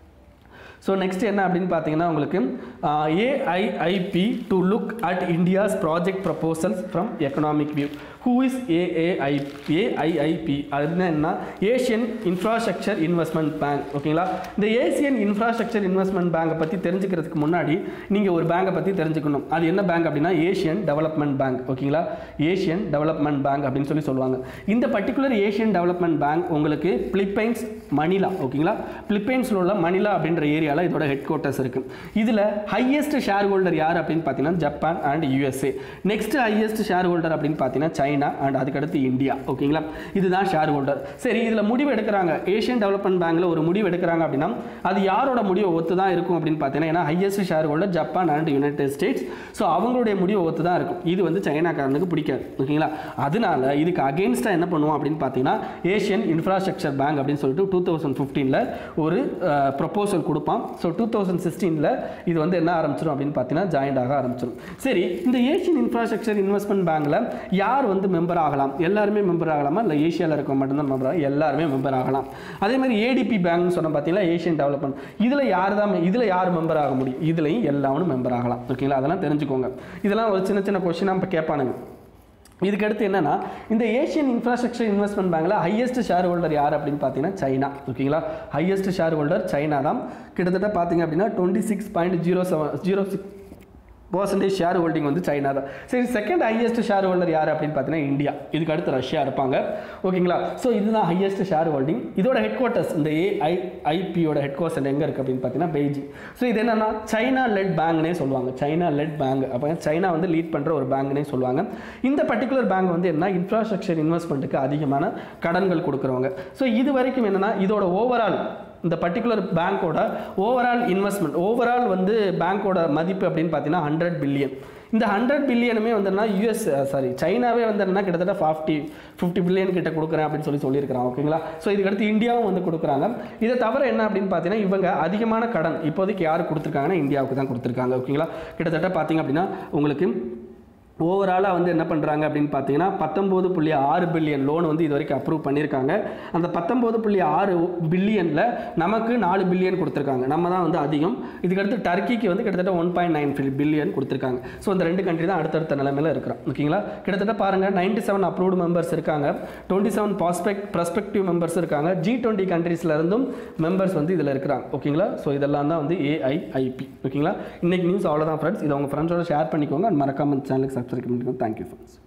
ஸோ நெக்ஸ்ட் என்ன அப்படின்னு பார்த்தீங்கன்னா உங்களுக்கு AIIB to look at India's project proposals from economic view who is AAI AIIB அது என்ன ஏஷியன் இன்ஃப்ராஸ்ட்ரக்சர் இன்வெஸ்ட்மெண்ட் பேங்க் ஓகேங்களா இந்த ஏசியன் இன்ஃப்ராஸ்ட்ரக்சர் இன்வெஸ்ட்மெண்ட் பேங்கை பற்றி தெரிஞ்சுக்கிறதுக்கு முன்னாடி நீங்கள் ஒரு பேங்கை பற்றி தெரிஞ்சுக்கணும் அது என்ன பேங்க் அப்படின்னா ஏஷியன் டெவலப்மெண்ட் பேங்க் ஓகேங்களா ஏஷியன் டெவலப்மெண்ட் பேங்க் அப்படின்னு சொல்லி சொல்லுவாங்க இந்த பர்டிகுலர் ஏஷியன் டெவலப்மெண்ட் பேங்க் உங்களுக்கு பிலிப்பைன்ஸ் மணிலா ஓகேங்களா பிலிப்பைன்ஸில் உள்ள மணிலா அப்படின்ற ஏரியாவில் இதோட ஹெட் குவார்ட்டர்ஸ் இருக்குது இதில் ஹையஸ்ட் ஷேர் ஹோல்டர் யார் அப்படின்னு பார்த்தீங்கன்னா Japan and USA next highest shareholder அப்படின்னு பார்த்தீங்கன்னா சைனா அண்ட் அதுக்கடுத்து இந்தியா ஓகேங்களா இதுதான் ஷேர் ஹோல்டர் சரி இதில் முடிவு எடுக்கிறாங்க ஏஷியன் டெவலப்மெண்ட் பேங்க்கில் ஒரு முடிவு எடுக்கிறாங்க அப்படின்னா அது யாரோட முடிவை ஒத்து தான் இருக்கும் அப்படின்னு பார்த்தீங்கன்னா ஏன்னா highest shareholder Japan and United States so அவங்களுடைய முடிவு ஒத்து தான் இருக்கும் இது வந்து சைனாக்காரனுக்கு பிடிக்காது ஓகேங்களா அதனால இதுக்கு அகெயின்ஸ்டாக என்ன பண்ணுவோம் அப்படின்னு பார்த்தீங்கன்னா ஏஷியன் இன்ஃப்ராஸ்ட்ரக்சர் பேங்க் அப்படின்னு சொல்லிட்டு டூ தௌசண்ட் ஃபிஃப்டீனில் ஒரு ப்ரொப்போசல் கொடுப்பான் ஸோ டூ தௌசண்ட் சிக்ஸ்டீனில் இது வந்து என்ன ஆரம்பிச்சிடும் அப்படின்னு பார்த்தீங்கன்னா ஜாயிண்ட் ஆக ஆரம்பிச்சிடும் சரி இந்த ஏஷியன் இன்ஃப்ராஸ்ட்ரக்சர் இன்வெஸ்ட்மெண்ட் பேங்க்கில் யார் வந்து மெம்பர் ஆகலாம் எல்லாருமே மெம்பர் ஆகலாமா இல்லை ஏஷியாவில் இருக்க மட்டும்தான் மெம்பர் ஆகலாம் எல்லாருமே மெம்பர் ஆகலாம் அதே மாதிரி ஏடிபி பேங்க்னு சொன்ன பார்த்தீங்களா ஏஷியன் டெவலப்மெண்ட் இதில் யார் தான் இதில் யார் மெம்பர் ஆக முடியும் இதுலையும் எல்லாரும் மெம்பர் ஆகலாம் ஓகேங்களா அதெல்லாம் தெரிஞ்சுக்கோங்க இதெல்லாம் ஒரு சின்ன சின்ன கொஸ்டினாக இப்போ கேட்பானுங்க இதுக்கு அடுத்து என்னன்னா இந்த ஏஷியன் இன்ஃப்ராஸ்ட்ரக்சர் இன்வெஸ்ட்மெண்ட் பேங்க்ல ஹையஸ்ட் ஷேர் ஹோல்டர் யார் அப்படின்னு பார்த்தீங்கன்னா சைனா ஓகேங்களா ஹையஸ்ட் ஷேர் ஹோல்டர் சைனா தான் கிட்டத்தட்ட பார்த்தீங்க அப்படின்னா twenty six point zero seven zero six percentage shareholding வந்து சைனா தான் சரி செகண்ட் ஹையஸ்ட் ஷேர் ஹோல்டர் யார் அப்படின்னு பார்த்தீங்கன்னா இந்தியா இதுக்கு அடுத்து ரஷ்யா இருப்பாங்க ஓகேங்களா ஸோ இதுதான் ஹையஸ்ட் ஷேர் ஹோல்டிங் இதோட ஹெட் குவார்ட்டர்ஸ் இந்த ஏஐஐபியோட ஹெட் குவார்ட்டர் எங்கே இருக்குது அப்படின்னு பார்த்தீங்கன்னா பெய்ஜிங் ஸோ இது என்னன்னா சைனா லெட் பேங்க்னே சொல்லுவாங்க சைனா லெட் பேங்க் அப்போ சைனா வந்து லீட் பண்ணுற ஒரு பேங்க்னே சொல்லுவாங்க இந்த பர்டிகுலர் பேங்க் வந்து என்ன இன்ஃப்ராஸ்ட்ரக்சர் இன்வெஸ்ட்மெண்ட்டுக்கு அதிகமான கடன்கள் கொடுக்குறவங்க ஸோ இது வரைக்கும் என்னன்னா இதோட ஓவரால் இந்த பர்டிகுலர் பேங்க்கோட ஓவரால் இன்வெஸ்ட்மெண்ட் ஓவரால் வந்து பேங்க்கோட மதிப்பு அப்படின்னு பார்த்தீங்கன்னா ஹண்ட்ரட் பில்லியன் இந்த ஹண்ட்ரட் பில்லியனுமே வந்துன்னா யூஎஸ் சாரி சைனாவே வந்து என்ன கிட்டத்தட்ட ஃபார்ட்டி ஃபிஃப்டி பில்லியன் கிட்ட கொடுக்குறேன் அப்படின்னு சொல்லி சொல்லியிருக்கிறான் ஓகேங்களா ஸோ இதுக்கடுத்து இந்தியாவும் வந்து கொடுக்குறாங்க இதை தவிர என்ன அப்படின்னு பார்த்தீங்கன்னா இவங்க அதிகமான கடன் இப்போதைக்கு யார் கொடுத்துருக்காங்கன்னா இந்தியாவுக்கு தான் கொடுத்துருக்காங்க ஓகேங்களா கிட்டத்தட்ட பார்த்தீங்க அப்படின்னா உங்களுக்கு ஓவராலாக வந்து என்ன பண்ணுறாங்க அப்படின்னு பார்த்தீங்கன்னா பத்தொம்போது புள்ளி ஆறு பில்லியன் லோன் வந்து இது வரைக்கும் அப்ரூவ் பண்ணியிருக்காங்க அந்த பத்தொம்போது புள்ளி ஆறு பில்லியனில் நமக்கு நாலு பில்லியன் கொடுத்துருக்காங்க நம்ம தான் வந்து அதிகம் இதுக்கடுத்து டர்க்கிக்கு வந்து கிட்டத்தட்ட ஒன் பாயிண்ட் நைன் பில்லியன் கொடுத்துருக்காங்க ஸோ இந்த ரெண்டு கண்ட்ரி தான் அடுத்தடுத்த நிலைமையில் இருக்கிறோம் ஓகேங்களா கிட்டத்தட்ட பாருங்கள் நைன்டி செவன் அப்ரூவ்டு மெம்பர்ஸ் இருக்காங்க twenty seven prospect prospective members இருக்காங்க ஜி டுவெண்ட்டி கண்ட்ரீஸ்லேருந்தும் மெம்பர்ஸ் வந்து இதில் இருக்கிறாங்க ஓகேங்களா ஸோ இதெல்லாம் தான் வந்து ஏஐஐபி ஓகேங்களா இன்னைக்கு நியூஸ் அவ்வளோதான் ஃப்ரெண்ட்ஸ் இதை உங்கள் ஃப்ரெண்ட்ஸோட ஷேர் பண்ணிக்கோங்க and மறக்காம சேனலுக்கு சப்ஸ்கிரைப் பண்ணிக்கோங்க தேங்க்யூ ஃப்ரெண்ட்ஸ்